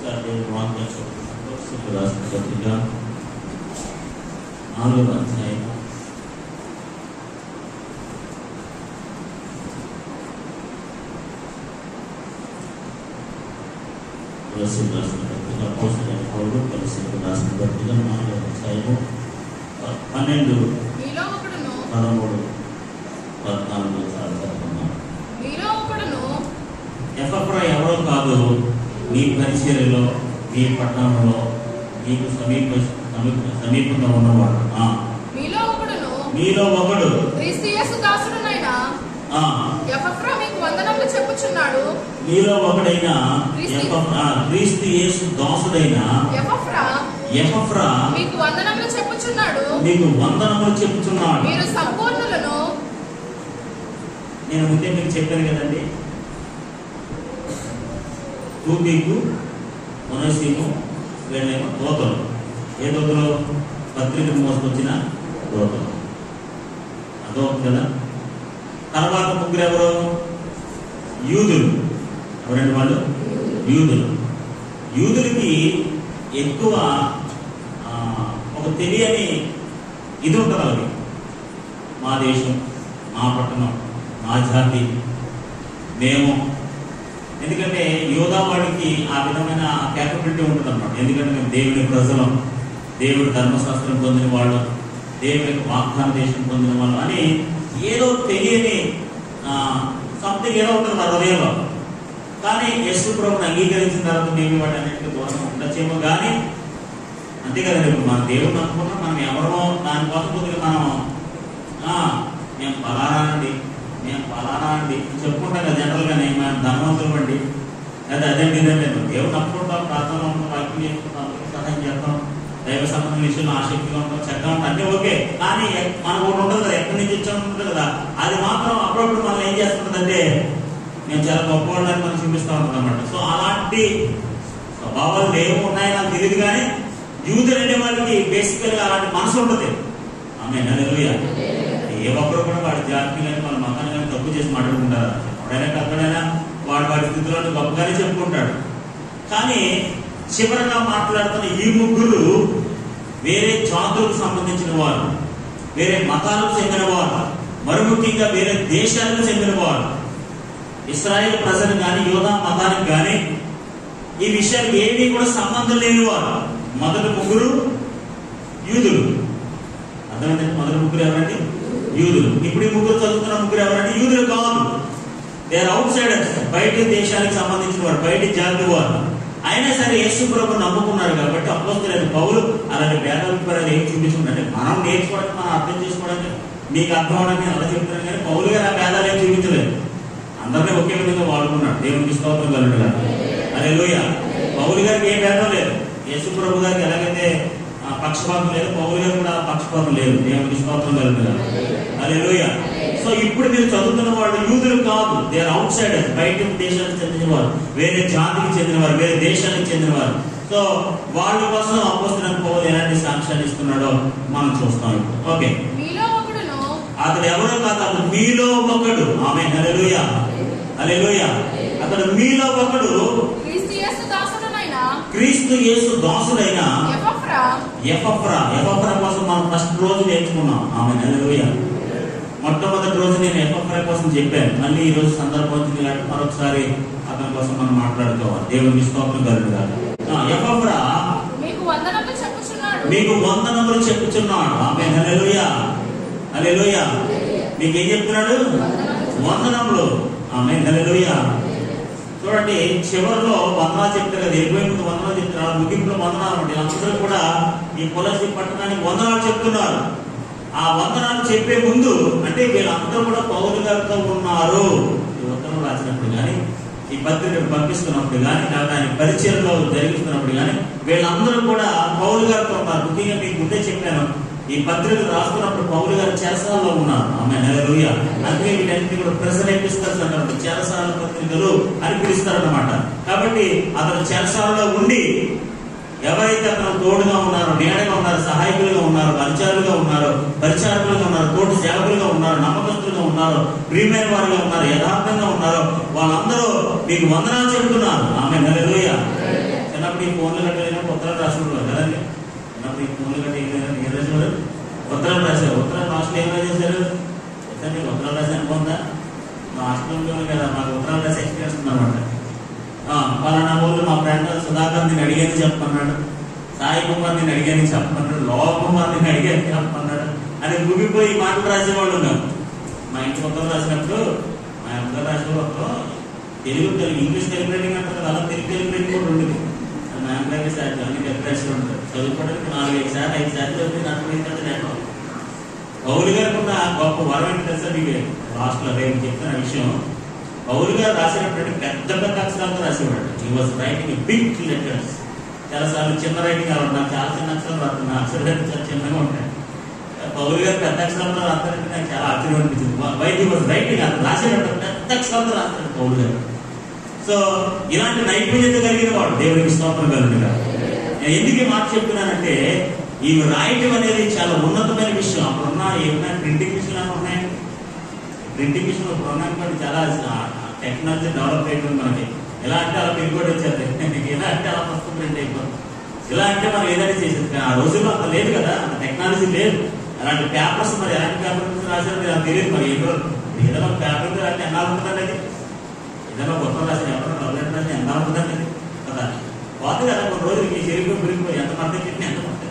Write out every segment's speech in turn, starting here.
ఒకసారి దేవుని వాక్యం చదువుకుందాం. కొలస్సీయులకు రాసిన పత్రిక నాలుగవ అధ్యాయం కొలస్సీయులకు రాసిన పత్రిక అపోస్తలుడైన పౌలు కొలస్సీయులకు రాసిన పత్రిక నాలుగవ అధ్యాయము ప- పన్నెండు మీలో ఒకడును పదమూడు పద్నాలుగు సార్లు చదువుకున్నాం మీలో ఒకడును ఎఫ్ఎఫ్రా ఎవరో కాదు మీ పరిచర్యలో మీ పట్టణంలో మీకు సమీప సమీప సమీపంగా ఉన్నవాడు ఆ, మీలో ఒకడును మీలో ఒకడు క్రీస్తు యేసు దాసుడునైన ఆ, ఎఫ్రా మీకు వందనములు చెప్పుచున్నాడు మీలో ఒకడైన ఎఫ్ఎఫ్రా క్రీస్తు యేసు దాసుడైన ఎఫ్రా ఎఫ్ఎఫ్రా మీకు వందనములు చెప్పుచున్నాడు మీకు వందనములు చెప్పుచున్నాడు మీరు సంపూర్ణులను నేను ముందే మీకు చెప్పాను కదండి తూబీకు మనసీము వీళ్ళేమో దోతలు ఏ దోతలు పత్రికను మోసుకొచ్చిన దోతలు అదో కదా తర్వాత ముగ్గురు ఎవరు యూదులు ఎవరండి వాళ్ళు యూదులు యూదులకి ఎక్కువ ఆ, ఒక తెలియని ఇది ఉంటుంది వాళ్ళకి మా దేశం మా పట్టణం మా జాతి మేము ఎందుకంటే యోగా వాడికి ఆ విధమైన క్యాపబిలిటీ ఉంటుంది అనమాట ఎందుకంటే మేము దేవుని ప్రజలం దేవుడి ధర్మశాస్త్రం పొందిన వాళ్ళు దేవుని యొక్క వాగ్దాన దేశం పొందిన వాళ్ళు అని ఏదో తెలియని సంథింగ్ ఏదో ఉంటుంది మా హృదయంలో కానీ యశు ప్రభుని అంగీకరించిన తర్వాత మేము వాటి అన్నింటికి దూరంగా ఉండొచ్చేమో కానీ అంతే కదండి ఇప్పుడు మన దేవుడు నమ్ముకున్నాం మనం ఎవరో దానికోసం కొద్దిగా మనం ఆ, మేము ఫలానా అండి మేము ఫలానా అండి చెప్పుకుంటాం కదా జనరల్గానే మేము ధనవంతులు అండి లేదా అదేంటి ఇదండి దేవుడు నమ్ముకుంటాం ప్రార్థనలో ఉంటాం వాక్యం చేసుకుంటాం అందరికీ సహాయం చేస్తాం దైవ సంబంధం విషయంలో ఆసక్తిగా ఉంటాం చక్కగా ఉంటాం అన్నీ ఓకే కానీ ఎక్- మనకు ఒకటి ఉంటుంది కదా ఎక్కడి నుంచి వచ్చాము ఉంటుంది కదా అది మాత్రం అప్పుడప్పుడు మనం ఏం చేస్తుందంటే మేము చాలా గొప్పవాళ్ళని మనం చూపిస్తూ ఉంటాం అనమాట సో అలాంటి స్వభావాలు ఏమో ఉన్నాయో నాకు తెలియదు కానీ యూదులు అనే వాళ్ళకి బేసికల్ గా అలాంటి మనసు ఉంటుంది ఆమె హల్లెలూయా ఏ ఒక్కరు కూడా వాడి జాతిని కానీ వాళ్ళ మతాన్ని కానీ తప్పు చేసి మాట్లాడుకుంటారా ఎవడైనా ఎక్కడైనా వాడి వాడి స్థితిలో గొప్పగానే చెప్పుకుంటాడు కానీ చివరగా మాట్లాడుతున్న ఈ ముగ్గురు వేరే జాతులకు సంబంధించిన వారు వేరే మతాలకు చెందిన వారు మరి ముఖ్యంగా వేరే దేశాలకు చెందిన వారు ఇస్రాయేల్ ప్రజలు కానీ యోధా మతానికి కానీ ఈ విషయానికి ఏమీ కూడా సంబంధం లేని వారు మొదటి ముగ్గురు యూదులు అర్థమైందండి మొదటి ముగ్గురు ఎవరండి యూదులు ఇప్పుడు ఈ ముగ్గురు చదువుతున్న ముగ్గురు ఎవరంటే యూదులు కాదు దే ఆర్ అవుట్ సైడర్స్ బయట దేశానికి సంబంధించిన వారు బయట జాతి వారు అయినా సరే యేసు ప్రభు నమ్ముకున్నారు కాబట్టి అపోస్తులైన పౌలు అలాంటి భేదాభిప్రాయాలు ఏం చూపించుకుంటే మనం నేర్చుకోవడానికి మనం అర్థం చేసుకోవడానికి మీకు అర్థం అవడానికి అలా చెప్తున్నాను కానీ పౌలు గారు ఆ భేదాలు ఏం చూపించలేదు అందరినీ ఒకే విధంగా వాడుకున్నాడు దేవునికి స్తోత్రం కలుగుగా అదే లోయ పౌలు గారికి ఏ భేదం లేదు యేసు ప్రభు గారికి ఎలాగైతే ఆ, పక్షపాతం లేదు పౌలు గారికి కూడా ఆ పక్షపాతం లేదు దేవునికి స్తోత్రం కలుగుగా అదే లోయ సో ఇప్పుడు మీరు చదువుతున్న వాళ్ళు యూదులు కాదు దే ఆర్ అవుట్ సైడర్స్ బయట దేశానికి చెందిన వారు వేరే జాతికి చెందిన వారు వేరే దేశానికి చెందిన వారు సో వాళ్ళ కోసం అపోస్తున్న పౌలు ఎలాంటి సాక్ష్యాలు ఇస్తున్నాడో మనం చూస్తాం ఇప్పుడు ఓకే మీలో ఒకడును అతడు ఎవరో కాదు అతడు మీలో ఒకడు ఆమె హల్లెలూయ హల్లెలూయ అతడు మీలో ఒకడు క్రీస్తు యేసు దాసుడునైన క్రీస్తు యేసు దాసుడైన ఎఫ్రా ఎఫఫ్రా ఎఫఫ్రా కోసం మనం ఫస్ట్ రోజు నేర్చుకున్నాం ఆమె హల్లెలూయ మొట్టమొదటి రోజు నేను ఎఫఫ్రా కోసం చెప్పాను మళ్ళీ ఈ రోజు సందర్భం వచ్చింది కాబట్టి మరొకసారి అతని కోసం మనం మాట్లాడుకోవాలి దేవునికి స్తోత్రం కలుగుగా ఎఫఫ్రా మీకు వందనములు చెప్పుచున్నాడు మీకు వందనములు చెప్పుచున్నాడు ఆమె హల్లెలూయ హల్లెలూయ మీకు ఏం చెప్తున్నాడు వందనములు ఆమె హల్లెలూయ చూడండి చివరిలో వందనాలు చెప్తారు కదా ఇరవై ముందు వందనాలు చెప్తారు ముగింపులో వందనాలు ఉంటాయి అందరూ కూడా ఈ పొలసి పట్టణానికి వందనాలు చెప్తున్నారు ఆ వందనాలు చెప్పే ముందు అంటే వీళ్ళందరూ కూడా పౌరు గారితో ఉన్నారు ఈ ఉత్తరం రాసినప్పుడు కానీ ఈ పత్రికను పంపిస్తున్నప్పుడు కానీ లేదా ఆయన పరిచయంలో జరిగిస్తున్నప్పుడు కానీ వీళ్ళందరూ కూడా పౌరు గారితో ఉన్నారు ముఖ్యంగా మీకు ముందే చెప్పాను ఈ పత్రిక రాస్తున్నప్పుడు పౌరు గారు చెరసాలలో ఉన్నారు ఆమె నెలలుయ అందుకే వీటన్నిటి కూడా ప్రెసరేపిస్తారు అంటారు చెరసాల పత్రికలు అని పిలుస్తారన్నమాట కాబట్టి అతను చెరసాలలో ఉండి ఎవరైతే అతను తోడుగా ఉన్నారో నీడగా ఉన్నారు సహాయకులుగా ఉన్నారు పరిచారులుగా ఉన్నారు పరిచారకులుగా ఉన్నారు తోటి సేవకులుగా ఉన్నారు నమ్మకస్తులుగా ఉన్నారు ప్రియమైన వారిగా ఉన్నారు యథార్థంగా ఉన్నారు వాళ్ళందరూ మీకు వందనాలు చెబుతున్నారు ఆమె నెలలోయ చిన్న చిన్నప్పుడు ఈ ఫోన్లు కట్టలేనా ఉత్తరాలు రాసుకుంటారు కదండి చిన్నప్పుడు ఈ ఫోన్లు కట్టలేనా ఏం రాసేవారు ఉత్తరాలు రాశారు ఉత్తరాలు లాస్ట్లో ఏం రాసేశారు ఎత్తండి ఉత్తరాలు రాసి అనుకుందా మా హాస్టల్లో కదా మాకు ఉత్తరాలు రాసి ఎక్స్పీరియన్స్ ఉందన్నమాట ఆ, పలానా ఊళ్ళో మా ఫ్రెండ్ సుధాకర్ నేను అడిగాను చెప్పన్నాడు సాయి కుమార్ నేను అడిగాను చెప్పన్నాడు లోక కుమార్ నేను అడిగాను చెప్పన్నాడు అని ముగిపోయి ఈ మాటలు రాసేవాళ్ళు మేము మా ఇంటి మొత్తం రాసినప్పుడు మా అమ్మగారు రాసేవాళ్ళు తెలుగు తెలుగు ఇంగ్లీష్ తెలుగు రైటింగ్ అంటారు కదా అలా తెలుగు తెలుగు రైటింగ్ కూడా ఉండేది అది మా అమ్మగారికి సార్ అన్ని డెకరేషన్ ఉంటుంది చదువుకోవడానికి నాలుగు ఐదు సార్లు ఐదు సార్లు చదివితే అర్థమైందంటే నేను పౌలు గారికి ఉన్న గొప్ప వరం ఏంటి తెలుసా మీకు లాస్ట్ లో రేపు చెప్తున్న విషయం పౌలు గారు రాసినటువంటి పెద్ద పెద్ద అక్షరాలతో రాసేవాడు ఈ వాజ్ రైటింగ్ బిగ్ లెటర్స్ చాలా సార్లు చిన్న రైటింగ్ అలా నాకు చాలా చిన్న అక్షరాలు రాస్తున్నా అక్షరాలు చాలా చిన్నగా ఉంటాయి పౌలు గారు పెద్ద అక్షరాలతో రాస్తారంటే నాకు చాలా ఆశ్చర్యం అనిపించింది వై హీ వాజ్ రైటింగ్ అది రాసేటప్పుడు పెద్ద అక్షరాలతో రాస్తాడు పౌలు గారు సో ఇలాంటి నైపుణ్యత కలిగిన వాడు దేవునికి స్తోత్రం కలుగుగా నేను ఎందుకు ఈ మాట చెప్తున్నానంటే ఈ రాయటం అనేది చాలా ఉన్నతమైన విషయం అప్పుడున్న ఏమైనా ప్రింటింగ్ మిషన్ అని ఉన్నాయి ప్రింటింగ్ మిషన్ ఇప్పుడు ఉన్నాయి కాబట్టి చాలా టెక్నాలజీ డెవలప్ అయిపోయింది మనకి ఎలా అంటే అలా పిన్ కోడ్ వచ్చేది ఎలా అంటే అలా ఫస్ట్ ప్రింట్ అయిపోతుంది ఇలా అంటే మనం ఏదైనా చేసేది కానీ ఆ రోజుల్లో అంత లేదు కదా అంత టెక్నాలజీ లేదు అలాంటి పేపర్స్ మరి ఎలాంటి పేపర్ మీద రాశారో నాకు తెలియదు మరి ఏదో ఏదైనా పేపర్ మీద రాస్తే ఎలా ఉంటుందండి అది ఏదైనా కొత్త రాసిన ఎవరైనా లవ్ రాసిన ఎంత ఉంటుందండి అది? కదా పోతే కదా కొన్ని రోజులకి ఈ చెరుకు పిరిగిపోయి ఎంత మంది చెప్పిన ఎంత మంది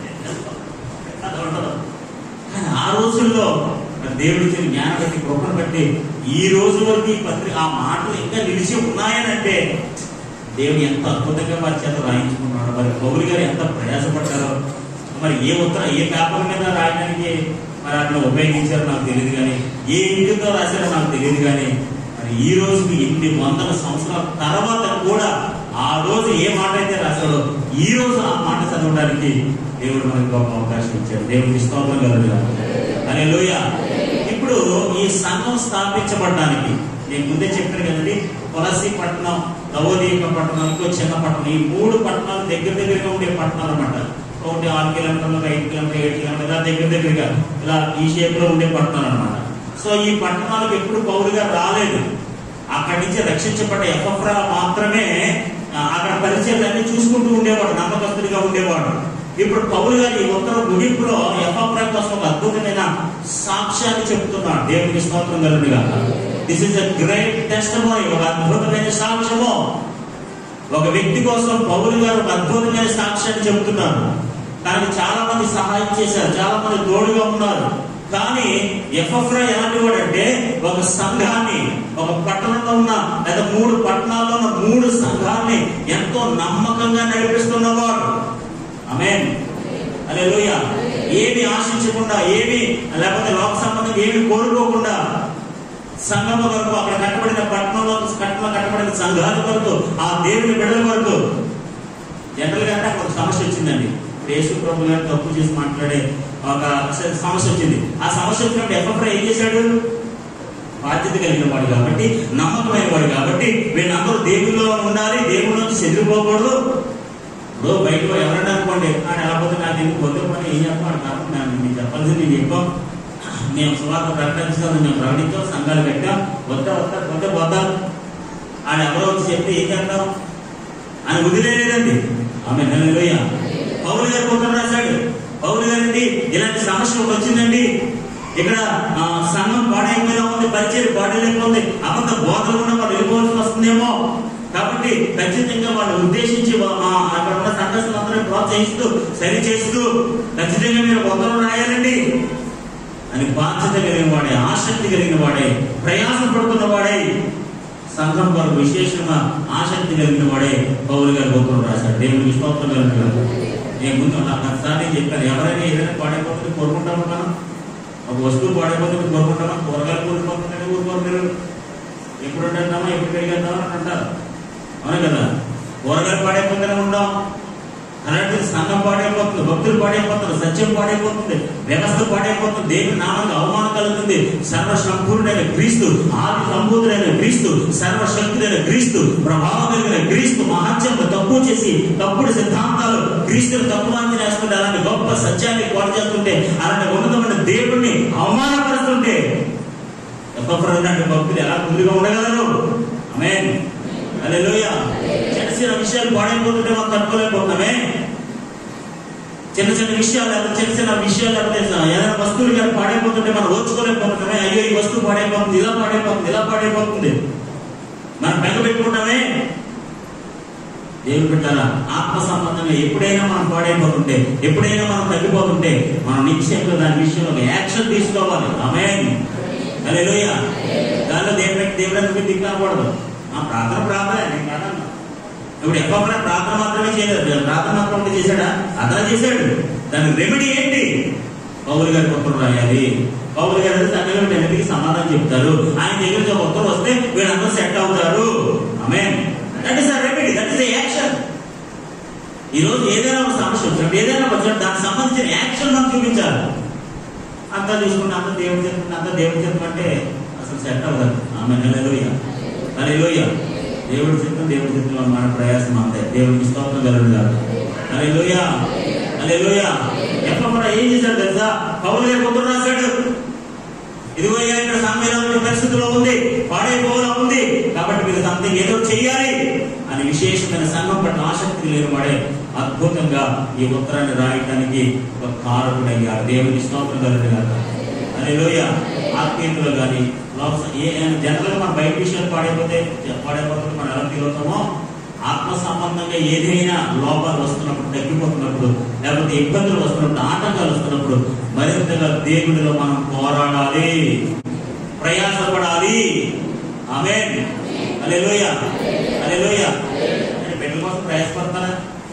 అది ఉండదు కానీ ఆ రోజుల్లో మరి దేవుడి ఇచ్చిన జ్ఞానం బట్టి కృపను బట్టి ఈ రోజు వరకు ఈ పత్రిక ఆ మాటలు ఇంకా నిలిచి ఉన్నాయనంటే దేవుడు ఎంత అద్భుతంగా వారి చేత రాయించుకున్నాడు మరి పౌలు గారు ఎంత ప్రయాసపడ్డారో మరి ఏ ఉత్తర ఏ పేపర్ మీద రాయడానికి మరి అట్లా ఉపయోగించారో నాకు తెలియదు కానీ ఏ ఇంటితో రాశారో నాకు తెలియదు కానీ మరి ఈ రోజుకి ఎన్ని వందల సంవత్సరాల తర్వాత కూడా ఆ రోజు ఏ మాట అయితే రాశాడో ఈ రోజు ఆ మాట చదవడానికి దేవుడు మనకు గొప్ప అవకాశం ఇచ్చాడు దేవుడికి స్తోత్రం కలుగుగా అనే లోయ ఇప్పుడు ఈ సంఘం స్థాపించబడడానికి నేను ముందే చెప్పాను కదండి కొలసి పట్టణం నవోదీప పట్టణం ఇంకో చిన్న పట్టణం ఈ మూడు పట్టణాలు దగ్గర దగ్గరగా ఉండే పట్టణాలు అనమాట ఒకటి ఆరు కిలోమీటర్లు ఐదు కిలోమీటర్లు ఏడు కిలోమీటర్లు ఇలా దగ్గర దగ్గరగా ఇలా ఈ షేప్ లో ఉండే పట్టణాలు అనమాట సో ఈ పట్టణాలకు ఎప్పుడు పౌరుగా రాలేదు అక్కడి నుంచి రక్షించబడ్డ ఎఫ్ఎఫ్రా మాత్రమే ఆ, అక్కడ పరిచయాలన్నీ చూసుకుంటూ ఉండేవాడు నమ్మకస్తుడిగా ఉండేవాడు ఇప్పుడు పౌరు గారి ఉత్తర ముగింపులో ఎఫ్ఎఫ్రా కోసం ఒక అద్భుతమైన సాక్ష్యాన్ని చెప్తున్నాడు దేవునికి స్తోత్రం కలుగుగా this is a great test ఒక అద్భుతమైన సాక్ష్యము ఒక వ్యక్తి కోసం పౌరు గారు ఒక అద్భుతమైన సాక్ష్యాన్ని చెబుతున్నారు దానికి చాలా మంది సహాయం చేశారు చాలా మంది తోడుగా ఉన్నారు కానీ ఎఫ్ఎఫ్రా ఎలాంటి వాడు అంటే ఒక సంఘాన్ని ఒక పట్టణంలో ఉన్న లేదా మూడు పట్టణాల్లో ఉన్న మూడు సంఘాన్ని ఎంతో నమ్మకంగా నడిపిస్తున్నవాడు ఆమేన్ హల్లెలూయా ఏమి ఆశించకుండా ఏమి లేకపోతే లోక సంబంధం ఏమి కోరుకోకుండా సంఘం వరకు అక్కడ కట్టబడిన పట్టణంలో కట్టణంలో కట్టబడిన సంఘాల వరకు ఆ దేవుని బిడ్డల వరకు జనరల్ గా అంటే అక్కడ ఒక సమస్య వచ్చిందండి ఇప్పుడు యేసు ప్రభు గారు తప్పు చేసి మాట్లాడే ఒక సమస్య వచ్చింది ఆ సమస్య వచ్చినప్పుడు ఎఫ్ఎఫ్రా ఏం చేశాడు బాధ్యత కలిగిన వాడు కాబట్టి నమ్మకమైన వాడు కాబట్టి వీళ్ళందరూ దేవుల్లో ఉండాలి దేవుడి నుంచి చెదిరిపోకూడదు ఇప్పుడు బయట ఎవరైనా అనుకోండి ఆడ ఎలా పోతే నాకు ఎందుకు వద్దు పని ఏం చెప్పాడు కాబట్టి నేను మీకు చెప్పాల్సింది నేను చెప్పాం మేము సువార్త ప్రకటించాం మేము ప్రకటించాం సంఘాలు పెట్టాం వద్దా వద్దా వద్దా పోతాం ఆడ ఎవరో వచ్చి చెప్తే ఏం చేద్దాం అని వదిలేదండి ఆమె నెలలోయ పౌరు గారు ఉత్తరం రాశాడు పౌరు గారండి ఇలాంటి సమస్య ఒకటి వచ్చిందండి ఇక్కడ ఆ, సంఘం పాడైపోయినా ఉంది పరిచయం పాడైపోయింది అబద్ధ బోధలు కూడా వాళ్ళు వెళ్ళిపోవాల్సి వస్తుందేమో కాబట్టి ఖచ్చితంగా వాళ్ళు ఉద్దేశించి వా- ఆ, అక్కడ ఉన్న సంఘస్థులందరూ ప్రోత్సహిస్తూ సరి చేస్తూ ఖచ్చితంగా మీరు ఉత్తరం రాయాలండి అని బాధ్యత కలిగిన వాడే ఆసక్తి కలిగిన వాడే ప్రయాసం పడుతున్న వాడే సంఘం కొరకు విశేషంగా ఆసక్తి కలిగిన వాడే పౌరు గారు ఉత్తరం రాశాడు దేవునికి స్తోత్రం కలిగిన నేను ముందు నాకు ఒకసారి నేను చెప్పాను ఎవరైనా ఏదైనా పాడైపోతుంది కోరుకుంటాము మనం ఒక వస్తువు పాడైపోతుంది కోరుకుంటామా కూరగాయలు కోరుకుంటుందని ఊరుకోరు మీరు ఎప్పుడు అంటామా ఎప్పుడు పెరిగేద్దామా అని అంటారు అవును కదా కూరగాయలు పాడైపోతూనే ఉంటాం అలాంటి సంఘం పాడైపోతుంది భక్తులు పాడైపోతారు సత్యం పాడైపోతుంది వ్యవస్థ పాడైపోతుంది దేవుని నామానికి అవమానం కలుగుతుంది సర్వ సంపూర్ణుడైన క్రీస్తు ఆది సంపూర్ణుడైన క్రీస్తు సర్వశక్తుడైన క్రీస్తు ప్రభావం కలిగిన క్రీస్తు మహత్యం తప్పు చేసి తప్పుడు సిద్ధాంతాలు క్రీస్తుని తప్పు అంచనా వేస్తుంటే అలాంటి గొప్ప సత్యాన్ని పాడు చేస్తుంటే అలాంటి ఉన్నతమైన దేవుణ్ణి అవమానపరుస్తుంటే ఎప్పటి భక్తులు ఎలా ముందుగా ఉండగలరు ఆమేన్ హల్లెలూయా చేసిన విషయాలు పాడైపోతుంటే మనం తట్టుకోలేకపోతున్నాం చిన్న చిన్న విషయాలు లేకపోతే చిన్న చిన్న విషయాలు లేకపోతే ఏదైనా వస్తువులు కానీ పాడైపోతుంటే మనం ఓర్చుకోలేకపోతున్నామే అయ్యో ఈ వస్తువు పాడైపోతుంది ఇలా పాడైపోతుంది ఇలా పాడైపోతుంది మనం బెంగ పెట్టుకుంటామే దేవుడు పెట్టారా ఆత్మ సంబంధంగా ఎప్పుడైనా మనం పాడైపోతుంటే ఎప్పుడైనా మనం తగ్గిపోతుంటే మనం నిశ్చయంగా దాని విషయంలో ఒక యాక్షన్ తీసుకోవాలి ఆమె అదే లోయ దానిలో దేవుడు దేవుడు దిక్కకూడదు ఆ ప్రార్థన ప్రార్థన నేను కాదన్నా ఇప్పుడు ఎక్కువ ప్రార్థన మాత్రమే చేయలేదు ప్రార్థన మాత్రమే చేశాడా అతను చేశాడు దాని రెమెడీ ఏంటి పౌరు గారికి ఉత్తరం రాయాలి పౌరు గారు తన వెనక్కి సమాధానం చెప్తారు ఆయన దగ్గర నుంచి ఒక ఉత్తరం వస్తే వీళ్ళందరూ సెట్ అవుతారు ఆమె that is remedy that is action ఈ రోజు ఏదైనా ఒక సమస్య వచ్చినప్పుడు ఏదైనా ఒక వచ్చినప్పుడు దానికి సంబంధించిన యాక్షన్ మనం చూపించాలి అంతా చూసుకుంటే అంత దేవుడి చెప్తుంది అంత దేవుడి చెప్తుంటే అసలు సెట్ అవ్వదు ఆమె నెలలోయ అలెలోయ దేవుడి చిత్తం దేవుడి చిత్తంలో మన ప్రయాసం అంతే దేవుడికి స్తోత్రం కలదు కాదు అలెలోయ అలెలోయ ఎక్కడ కూడా ఏం చేశాడు తెలుసా పౌరు గారు ఉత్తరం రాశాడు ఇదిగో అయ్యా ఇక్కడ సంఘం పరిస్థితిలో ఉంది పాడైపోలా ఉంది కాబట్టి మీరు సంథింగ్ ఏదో చెయ్యాలి అని విశేషమైన సంఘం పట్ల ఆసక్తి లేని వాడే అద్భుతంగా ఈ ఉత్తరాన్ని రాయటానికి ఒక కారకుడయ్యాడు దేవుని స్తోత్రం కలదు కాదు అనే లోయ ఆత్మీయతలో కానీ ఏ జనరల్ మన బయట విషయాలు పాడైపోతే పాడైపోతే మనం ఎలా ఫీల్ అవుతామో ఆత్మ సంబంధంగా ఏదైనా లోపాలు వస్తున్నప్పుడు తగ్గిపోతున్నప్పుడు లేకపోతే ఇబ్బందులు వస్తున్నప్పుడు ఆటంకాలు వస్తున్నప్పుడు మరింతగా దేవుడిలో మనం పోరాడాలి ప్రయాసపడాలి ఆమె అలే లోయ అలే లోయ బిడ్డల కోసం ప్రయాసపడతారా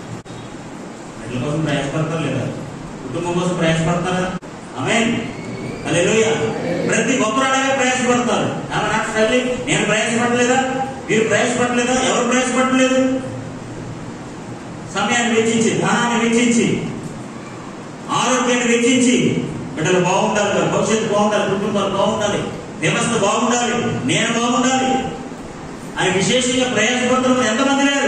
బిడ్డల కోసం ప్రయాసపడతారా లేదా కుటుంబం కోసం ప్రయాసపడతారా ఆమె అలెలుయ ప్రతి ఒక్కరు అలాగే ప్రయాసపడతారు నాకు తల్లి నేను ప్రయాసపడలేదా మీరు ప్రయాసపడలేదా ఎవరు ప్రయాసపడలేదు సమయాన్ని వెచ్చించి ధనాన్ని వెచ్చించి ఆరోగ్యాన్ని వెచ్చించి బిడ్డలు బాగుండాలి భవిష్యత్తు బాగుండాలి కుటుంబాలు బాగుండాలి వ్యవస్థ బాగుండాలి నేను బాగుండాలి అని విశేషంగా ప్రయాసపడుతున్న ఎంతమంది లేరు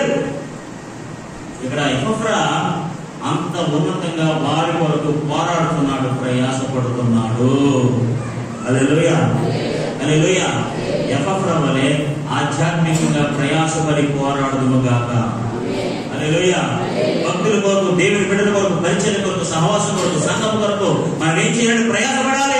ఇక్కడ ఎఫ్రా అంత ఉన్నతంగా వారి కొరకు పోరాడుతున్నాడు ప్రయాసపడుతున్నాడు అలెలుయ అలెలుయ ఎఫ్రా వలె ఆధ్యాత్మికంగా ప్రయాసపడి పోరాడుదుము గాక అలెలుయ భక్తుల కొరకు దేవుని బిడ్డల కొరకు పరిచయం కొరకు సహవాసం కొరకు సంఘం కొరకు మనం ఏం చేయాలి ప్రయాసపడాలి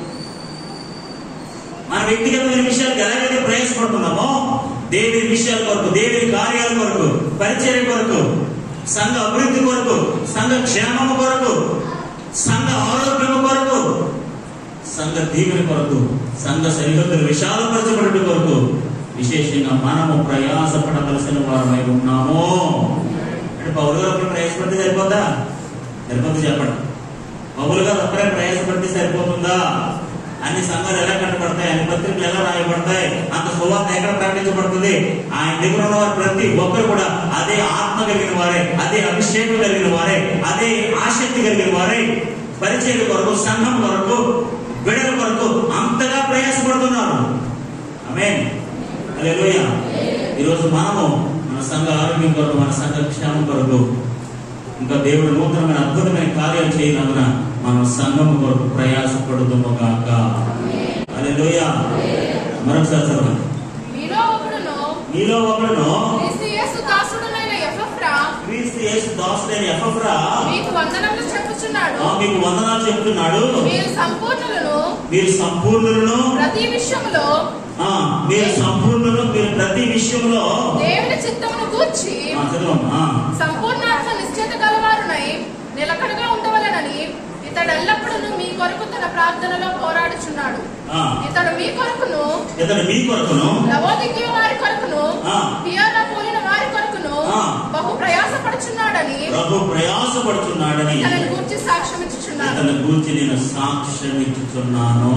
మన వ్యక్తిగతమైన విషయాలకు ఎలాగైతే ప్రయాసపడుతున్నామో దేవుని విషయాల కొరకు దేవుని కార్యాల కొరకు పరిచయం కొరకు సంఘ అభివృద్ధి కొరకు సంఘ క్షేమం కొరకు సంఘ ఆరోగ్యం కొరకు సంఘ దీవెన కొరకు సంఘ సరిహద్దులు విశాలపరచబడి కొరకు విశేషంగా మనము ప్రయాసపడవలసిన వారమై ఉన్నాము అంటే పౌరు గారు ఒకరు ప్రయాసపడితే సరిపోద్దా సరిపోతుంది చెప్పండి పౌరు గారు ఒక్కరే ప్రయాసపడితే సరిపోతుందా అన్ని సంఘాలు ఎలా కట్టబడతాయి అన్ని పత్రికలు ఎలా రాయబడతాయి అంత సువార్త ఎక్కడ ప్రకటించబడుతుంది ఆయన దగ్గర ఉన్న వారు ప్రతి ఒక్కరు కూడా అదే ఆత్మ కలిగిన వారే అదే అభిషేకం కలిగిన వారే అదే ఆసక్తి కలిగిన వారే పరిచయం కొరకు సంఘం కొరకు బిడల కొరకు అంతగా ప్రయాసపడుతున్నారు ఆమె అదే ఈరోజు మనము మన సంఘ ఆరోగ్యం కొరకు మన సంఘ క్షేమం కొరకు ఇంకా దేవుడు నూతనమైన అద్భుతమైన కార్యాలు చేయనందున మనం సంఘం కొరకు ప్రయాసపడుతుము గాక అదే మరొకసారి చదవండి మీలో ఒకడును మీలో ఒకడును క్రీస్తు యేసు దాసుడునైన ఎఫ్రా క్రీస్తు యేసు దాసుడైన ఎఫ్రా మీకు వందనములు చెప్పుచున్నాడు మీకు వందనాలు చెప్తున్నాడు మీరు సంపూర్ణులను మీరు సంపూర్ణులను ప్రతి విషయములో ఆ, మీరు సంపూర్ణులు మీరు ప్రతి విషయంలో దేవుని చిత్తమును కూర్చి ఆ, చదవమ్మా సంపూర్ణాత్మ నిశ్చయత గలవారునై నిలకడగా ఉండవలెనని ఇతడు ఎల్లప్పుడూ మీ కొరకు తన ప్రార్థనలో పోరాడుచున్నాడు ఆ, ఇతడు మీ కొరకును ఇతడు మీ కొరకును లవోదిగ్య వారి కొరకును ఆ. పియోన పోలిన వారి కొరకును ఆ. బహు ప్రయాసపడుచున్నాడని ప్రభు ప్రయాసపడుతున్నాడని తనని గురించి సాక్ష్యం ఇచ్చుచున్నాడు అతని గురించి నేను సాక్ష్యం ఇచ్చుచున్నాను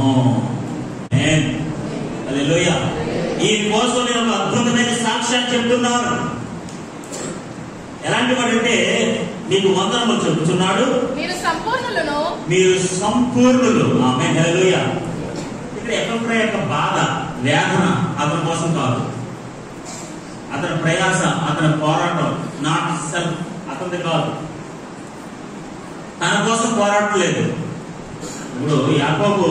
హల్లెలూయా. ఈ కోసం నేను ఒక అద్భుతమైన సాక్ష్యాన్ని చెప్తున్నాను ఎలాంటి వాడంటే మీకు వందనములు చెప్తున్నాడు మీరు సంపూర్ణులను మీరు సంపూర్ణులు ఆమె హల్లెలూయ ఇక్కడ ఎక్కడ యొక్క బాధ వేదన అతని కోసం కాదు అతని ప్రయాస అతని పోరాటం నాట్ సెల్ఫ్ అతనిది కాదు తన కోసం పోరాటలేదు ఇప్పుడు యాకోబు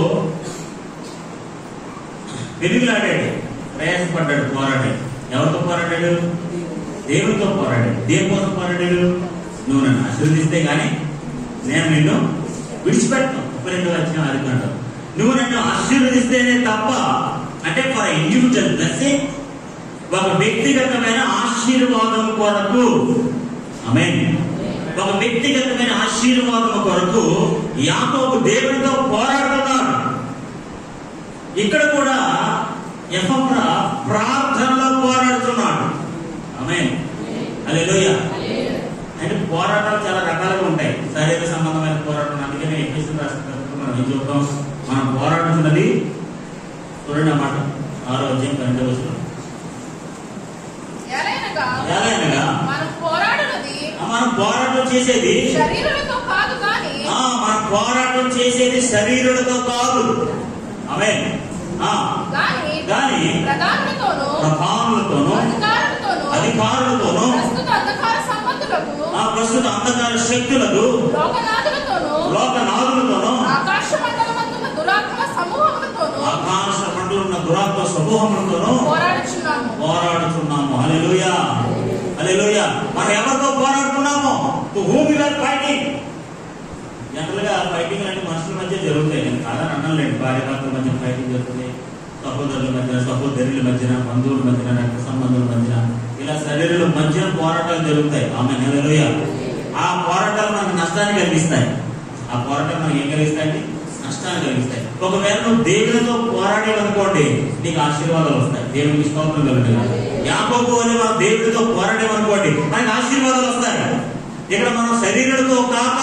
వెలుగులాడాడు ప్రయాసపడ్డాడు పోరాడాడు ఎవరితో పోరాడాడు దేవుడితో పోరాడాడు దేని కోసం పోరాడాడు నువ్వు నన్ను ఆశీర్వదిస్తే గాని నేను నిన్ను విడిచిపెట్టను ముప్పై రెండవ వచ్చిన ఆదికాండ నువ్వు నన్ను ఆశీర్వదిస్తేనే తప్ప అంటే ఫర్ ఇండివిజువల్ బ్లెస్సింగ్ ఒక వ్యక్తిగతమైన ఆశీర్వాదం కొరకు ఆమె ఒక వ్యక్తిగతమైన ఆశీర్వాదం కొరకు యాకోబు దేవుడితో పోరాడుతున్నాడు ఇక్కడ కూడా ఎఫ్రా ప్రార్థనలో పోరాడుతున్నాడు ఆమె అలే అంటే పోరాటాలు చాలా రకాలుగా ఉంటాయి శరీర సంబంధమైన పోరాటం అందుకనే ఎపిసి రాష్ట్ర మనం ఏం చూద్దాం మనం పోరాడుతున్నది చూడండి అన్నమాట ఆరో అధ్యాయం పన్నెండవ వచనం. ఎలయనగా ఎలాగనగా మనం పోరాడునది ఆ మనం పోరాటం చేసేది శరీరులతో కాదు కానీ ఆ మనం పోరాటం చేసేది శరీరులతో కాదు ఆమె కానీ కానీ ప్రధానులతోనూ ప్రభావాలతోనూ అధికారులతోనూ అధికారులతోనూ ప్రస్తుత అంధకార సంబంధులకు ఆ ప్రస్తుత అంధకార శక్తులకు లోకనాథులతోనూ లోకనాథులతోనూ ఆకాశ మండలమందున్న దురాత్మ సమూహములతోనూ ఆకాశ మండలున్న దురాత్మ సమూహములతోనూ పోరాడుచున్నాము పోరాడుతున్నాము హల్లెలూయా హల్లెలూయా మనం ఎవరితో పోరాడుతున్నాము to whom we are fighting general గా ఫైటింగ్ అంటే మనుషుల మధ్య జరుగుతాయి నేను కాదని అనలేండి భార్య భర్తల మధ్య ఫైటింగ్ జరుగుతుంది సహోదరుల మధ్య సహోదరుల మధ్యన బంధువుల మధ్యన రక్త సంబంధుల మధ్యన ఇలా శరీరుల మధ్య పోరాటాలు జరుగుతాయి ఆమె హల్లెలూయా ఆ పోరాటాలు మనకు నష్టాన్ని కలిగిస్తాయి ఆ పోరాటాలు మనకి ఏం కలిగిస్తాయండి నష్టాన్ని కలిగిస్తాయి ఒకవేళ నువ్వు దేవునితో పోరాడేవనుకోండి నీకు ఆశీర్వాదాలు వస్తాయి దేవునికి స్తోత్రం కలుగుతుంది యాకోబు అని మనం దేవుడితో పోరాడేమనుకోండి మనకి ఆశీర్వాదాలు వస్తాయి ఇక్కడ మనం శరీరులతో కాక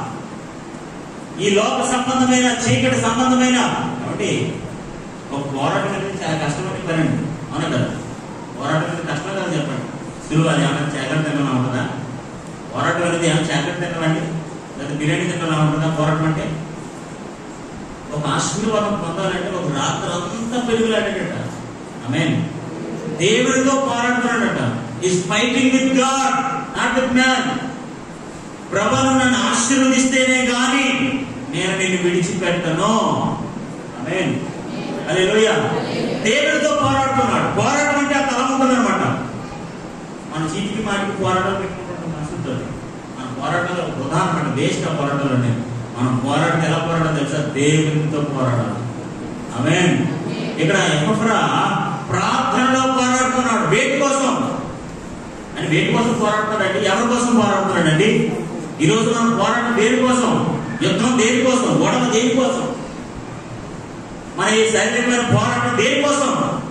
ఈ లోక సంబంధమైన చీకటి సంబంధమైన కాబట్టి ఒక పోరాటం అనేది చాలా కష్టమైన పని అండి అవునా కదా పోరాటం అనేది కష్టం కదా చెప్పండి సులువు అది ఏమైనా చాకలి తినడం ఉంటుందా పోరాటం అనేది ఏమైనా చాకలి తినడం లేదా బిర్యానీ తినడం ఉంటుందా పోరాటం అంటే ఒక ఆశీర్వాదం పొందాలంటే ఒక రాత్రి అంతా పెరుగులాడేట ఆమె దేవుడితో పోరాడుతున్నాడట is fighting with God not with man ప్రభలు నన్ను ఆశీర్వదిస్తేనే గాని నేను నిన్ను విడిచిపెట్టను ఆమేన్ హల్లెలూయ దేవుడితో పోరాడుతున్నాడు పోరాటం అంటే ఆ తలం ఉంటుందన్నమాట మన చీటికి మాటికి పోరాటం పెట్టుకుంటుంటాం మనసుతో మన పోరాటాలు ఉదాహరణ వేస్ట్ ఆ పోరాటాలు ఉన్నాయి మనం పోరాటం ఎలా పోరాటం తెలుసా దేవునితో పోరాడాలి ఆమేన్ ఇక్కడ ఎఫ్రా ప్రార్థనలో పోరాడుతున్నాడు వేటి కోసం అని వేటి కోసం పోరాడుతున్నాడండి ఎవరి కోసం పోరాడుతున్నాడండి ఈ రోజు మనం పోరాటం దేని కోసం యుద్ధం దేని కోసం గొడవ దేని కోసం మన ఈ శరీరమైన పోరాటం దేని కోసం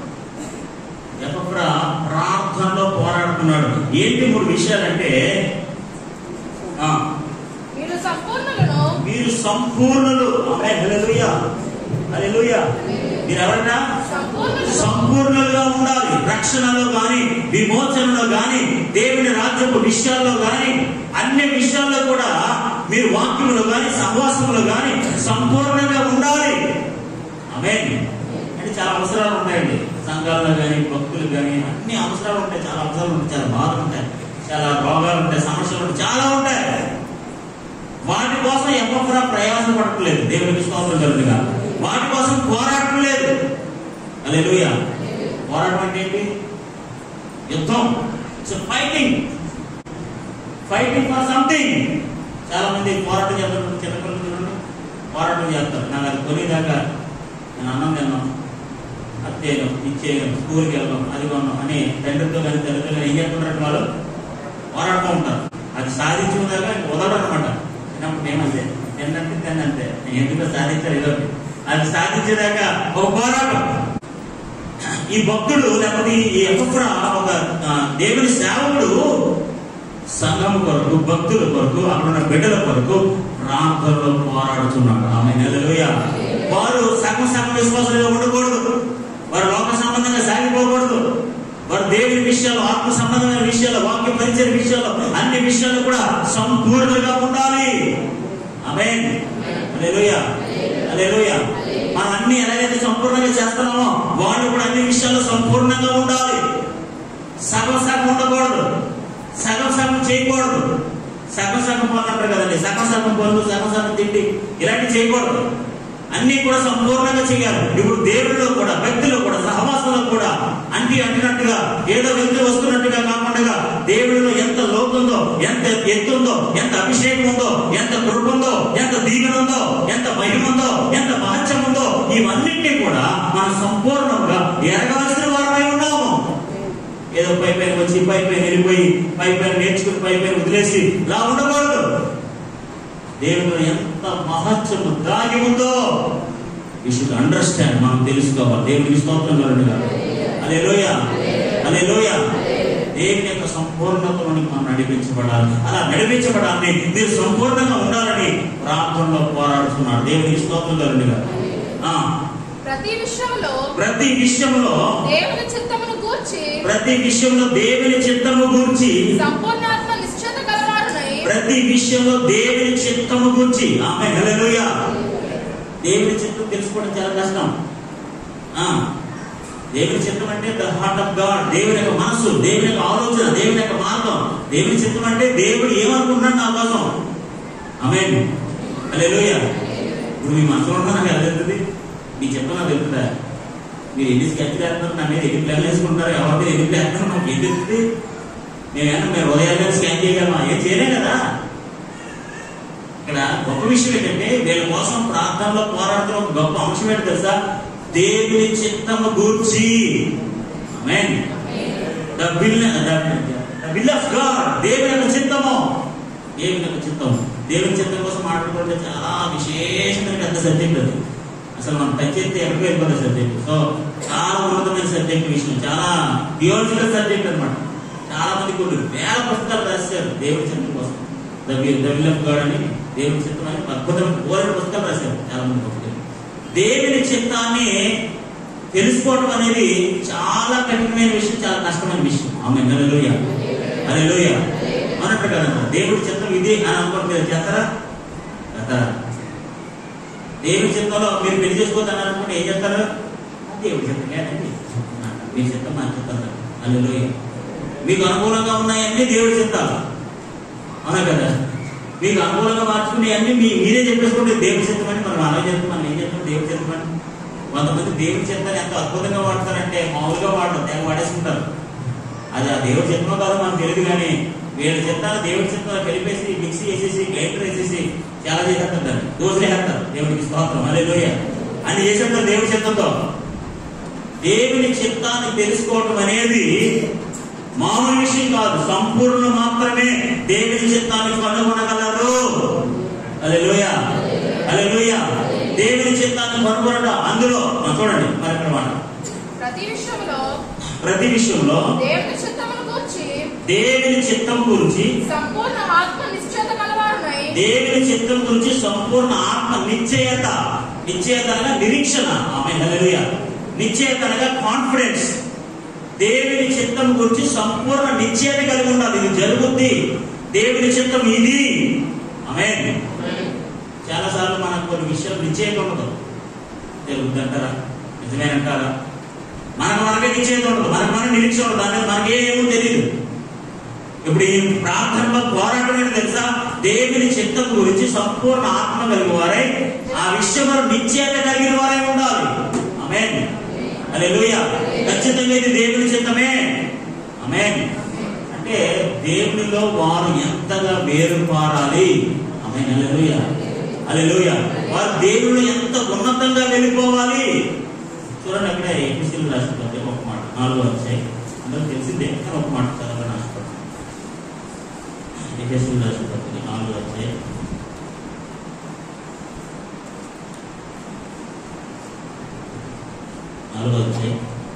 ఎఫ్రా ప్రార్థనలో పోరాడుతున్నాడు ఏంటి మూడు విషయాలంటే ఆ, మీరు సంపూర్ణులను మీరు సంపూర్ణులు ఆమేన్. హల్లెలూయా హల్లెలూయా మీరు ఎవరైనా సంపూర్ణులను సంపూర్ణులుగా ఉండాలి రక్షణలో గాని విమోచనలో గాని దేవుని రాజ్యపు విషయాల్లో గాని అన్ని విషయాల్లో కూడా మీరు వాక్యములో గాని సహవాసములో గాని సంపూర్ణంగా ఉండాలి ఆమె అంటే చాలా అవసరాలు ఉంటాయండి సంఘాల్లో గాని భక్తులు గాని అన్ని అవసరాలు ఉంటాయి చాలా అవసరాలు ఉంటాయి చాలా బాధలు ఉంటాయి చాలా రోగాలు ఉంటాయి సమస్యలు ఉంటాయి చాలా ఉంటాయి వాటి కోసం ఎవ్వరా ప్రయాసం పడట్లేదు దేవునికి స్తోత్రం కలుగుగా వాటి కోసం పోరాటం లేదు అలెలుయ పోరాటం అంటే ఏంటి యుద్ధం it's fighting fighting for something చాలా మంది పోరాటం చేస్తారు చిన్నపిల్లలు చూడండి పోరాటం చేస్తారు నాకు అది కొనేదాకా నేను అన్నం తిన్నాం అది చేయడం ఇది చేయడం స్కూల్కి వెళ్ళడం అది కొన్నాం అని తండ్రితో కానీ తల్లితో కానీ ఏం చేస్తున్నారు వాళ్ళు పోరాడుతూ ఉంటారు అది సాధించుకున్నాక వదలడం అనమాట చిన్నప్పుడు ఏమంటే తిన్నంటే తిన్నంతే నేను ఎందుకో సాధించారు ఏదో ఒకటి. అది సాధించేదాకా ఒక పోరాటం ఈ భక్తుడు లేకపోతే ఈ ఎఫ్రా ఒక ఆ, దేవుని సేవకుడు సంఘం కొరకు భక్తుల కొరకు అక్కడ ఉన్న బిడ్డల కొరకు ప్రాంతంలో పోరాడుతున్నాడు ఆమె నెలలుయ వారు సగం సగం విశ్వాసంగా ఉండకూడదు వారు లోక సంబంధంగా సాగిపోకూడదు వారు దేవుని విషయాలు ఆత్మ సంబంధమైన విషయాలు వాక్య పరిచయ విషయాలు అన్ని విషయాలు కూడా సంపూర్ణంగా ఉండాలి ఆమె అలేలుయ మనం అన్ని ఎలాగైతే సంపూర్ణంగా చేస్తున్నామో వాళ్ళు కూడా అన్ని విషయాల్లో సంపూర్ణంగా ఉండాలి సగం సగం ఉండకూడదు సగం సగం చేయకూడదు సగం సగం పనులు అంటారు కదండి సగం సగం పనులు సగం సగం తిండి ఇలాంటివి చేయకూడదు అన్ని కూడా సంపూర్ణంగా చేయాలి ఇప్పుడు దేవుడిలో కూడా వ్యక్తిలో కూడా సహవాసంలో కూడా అంటి అంటినట్టుగా ఏదో వ్యక్తి వస్తున్నట్టుగా కాకుండా దేవుడిలో ఎంత లోతుందో ఎంత ఎత్తుందో ఎంత అభిషేకం ఉందో ఎంత కృప ఉందో ఎంత దీవెన ఉందో ఎంత మహిమ ఉందో ఎంత మహత్యం ఉందో ఇవన్నింటినీ కూడా మనం సంపూర్ణంగా ఎరగాల్సిన వారమై ఉన్నాము ఏదో పై పైన వచ్చి పై పైన వెళ్ళిపోయి పై పైన నేర్చుకుని పై పైన వదిలేసి ఇలా ఉండకూడదు దేవుడు ఎంత మహత్యము దాగి ఉందో వి షుడ్ అండర్స్టాండ్ మనం తెలుసుకోవాలి దేవుడికి స్తోత్రం కలుగుగా అదే లోయ అదే లోయ దేవుని యొక్క సంపూర్ణతలోనికి మనం నడిపించబడాలి అలా నడిపించబడాలని మీరు సంపూర్ణంగా ఉండాలని ప్రార్థనలో పోరాడుతున్నారు దేవునికి స్తోత్రం కలుగుగా ఆ, ప్రతి విషయంలో ప్రతి విషయంలో దేవుని చిత్తమును గూర్చి ప్రతి విషయంలో దేవుని చిత్తము గురించి సంపూర్ణాత్మ నిశ్చయత గలవారునై ప్రతి విషయంలో దేవుని చిత్తము గురించి ఆమె హల్లెలూయా దేవుని చిత్తం తెలుసుకోవడం చాలా కష్టం ఆ దేవుని చిత్తం అంటే ద హార్ట్ ఆఫ్ గాడ్ దేవుని యొక్క మనసు దేవుని యొక్క ఆలోచన దేవుని యొక్క మార్గం దేవుని చిత్తం అంటే దేవుడు ఏమనుకుంటున్నాడు నా కోసం ఆమె హల్లెలూయా ఇప్పుడు మీ మనసులో ఉన్నా నాకు ఎలా తెలుస్తుంది మీ చిత్తం నాకు తెలుస్తుందా మీరు ఎన్ని స్కెచ్ వేస్తున్నారు నా మీద ఎన్ని ప్లాన్ వేసుకుంటారు ఎవరి మీద ఎన్ని ప్లాన్ వేస్తున్నారు నాకు ఏం తెలుస్తుంది మేమేమన్నా మేము హృదయాలను స్కాన్ చేయగలమా ఏం చేయలేం కదా ఇక్కడ గొప్ప విషయం ఏంటంటే వీళ్ళ కోసం ప్రార్థనలో పోరాడుతున్న ఒక గొప్ప అంశం ఏంటో తెలుసా దేవుని చిత్తము గూర్చి amen the will the will of God దేవుని యొక్క చిత్తము దేవుని యొక్క చిత్తం దేవుని చిత్తం కోసం మాట్లాడుకుంటే చాలా విశేషమైన పెద్ద సబ్జెక్ట్ అది అసలు మనం టచ్ చేస్తే ఎక్కడికి వెళ్ళిపోతే సబ్జెక్ట్ సో చాలా ఉన్నతమైన సబ్జెక్ట్ విషయం చాలా థియోలజికల్ సబ్జెక్ట్ అన్నమాట చాలా మంది కొన్ని వేల పుస్తకాలు రాశారు దేవుడి చిత్తం కోసం ద విల్ ఆఫ్ గాడ్ అని దేవుడి చిత్తం అని అద్భుతమైన కోరిన పుస్తకాలు రాశారు చాలా మంది భక్తులు దేవుని చిత్తాన్ని తెలుసుకోవడం అనేది చాలా కఠినమైన విషయం చాలా కష్టమైన విషయం ఆమె నెలలోయ అదే లోయ అన్నట్టు కదా దేవుడి చిత్తం ఇది అని అనుకోండి మీరు చేస్తారా చేస్తారా దేవుడి చిత్తంలో మీరు పెళ్లి చేసుకోవద్దని అనుకుంటే ఏం చేస్తారు దేవుడి చిత్తం లేదండి మీ చిత్తం మన చిత్తం అల్లు మీకు అనుకూలంగా ఉన్నాయన్నీ దేవుడి చిత్తాలు అవునా కదా మీకు అనుకూలంగా మార్చుకునే అన్ని మీ మీరే చెప్పేసుకుంటే దేవుడి చిత్తం అని మనం అలా చెప్తాం మనం ఏం చెప్తాం దేవుడి చిత్తం అని కొంతమంది దేవుడి చిత్తాన్ని ఎంత అద్భుతంగా వాడతారంటే మామూలుగా వాడరు తెగ వాడేసుకుంటారు అది ఆ దేవుడి చిత్తం కాదు మనకు తెలియదు కానీ వీళ్ళ చిత్తాలు దేవుడి చిత్తాలు కలిపేసి మిక్సీ వేసేసి గ్రైండర్ వేసేసి చాలా చేసేస్తారు దోశలు వేస్తారు దేవుడికి స్తోత్రం అదే లోయ అని చేసేస్తారు దేవుడి చిత్తంతో దేవుని చిత్తాన్ని తెలుసుకోవటం అనేది మామూలు విషయం కాదు సంపూర్ణ మాత్రమే దేవుని చిత్తాన్ని కనుగొనగలరు అదే లోయ అదే లోయ దేవుని చిత్తాన్ని కనుగొనడం అందులో ఆ, చూడండి మరి ఇక్కడ మాట ప్రతి విషయంలో ప్రతి విషయంలో దేవుని చిత్తమును గూర్చి దేవుని చిత్తం గురించి సంపూర్ణ ఆత్మ నిశ్చయత గలవారునై దేవుని చిత్తం గురించి సంపూర్ణ ఆత్మ నిశ్చయత నిశ్చయత అనగా నిరీక్షణ ఆమె హల్లెలూయా నిశ్చయత అనగా కాన్ఫిడెన్స్ దేవుని చిత్తం గురించి సంపూర్ణ నిశ్చయత కలిగి ఉండాలి ఇది జరుగుద్ది దేవుని చిత్తం ఇది ఆమె చాలా సార్లు మనకు కొన్ని విషయాలు నిశ్చయత ఉండదు జరుగుద్ది అంటారా నిజమేనంటారా మనకు మనకే నిశ్చయత ఉండదు మనకు మన నిరీక్షణ ఉండదు దాని మీద మనకి ఏమో తెలియదు ఇప్పుడు ఈ ప్రార్థనలో పోరాటం ఏంటి తెలుసా దేవుని చిత్తం గురించి సంపూర్ణ ఆత్మ కలిగిన వారై ఆ విషయంలో నిశ్చయత కలిగిన వారై ఉండాలి ఆమేన్ హల్లెలూయా ఖచ్చితంగా ఇది దేవుని చిత్తమే ఆమేన్ అంటే దేవునిలో వారు ఎంతగా వేరుపారాలి ఆమేన్ హల్లెలూయా హల్లెలూయా వారు దేవుని ఎంత ఉన్నతంగా వెళ్ళిపోవాలి చూడండి అక్కడ ఎపిసిల్ రాష్ట్రపతి ఒక మాట నాలుగో వచ్చాయి అందరూ తెలిసిందే కానీ ఒక మాట చదవని ఆశపడుతున్నాను ఎపిసిల్ రాష్ట్రపతి నాలుగో వచ్చాయి నాలుగో వచ్చాయి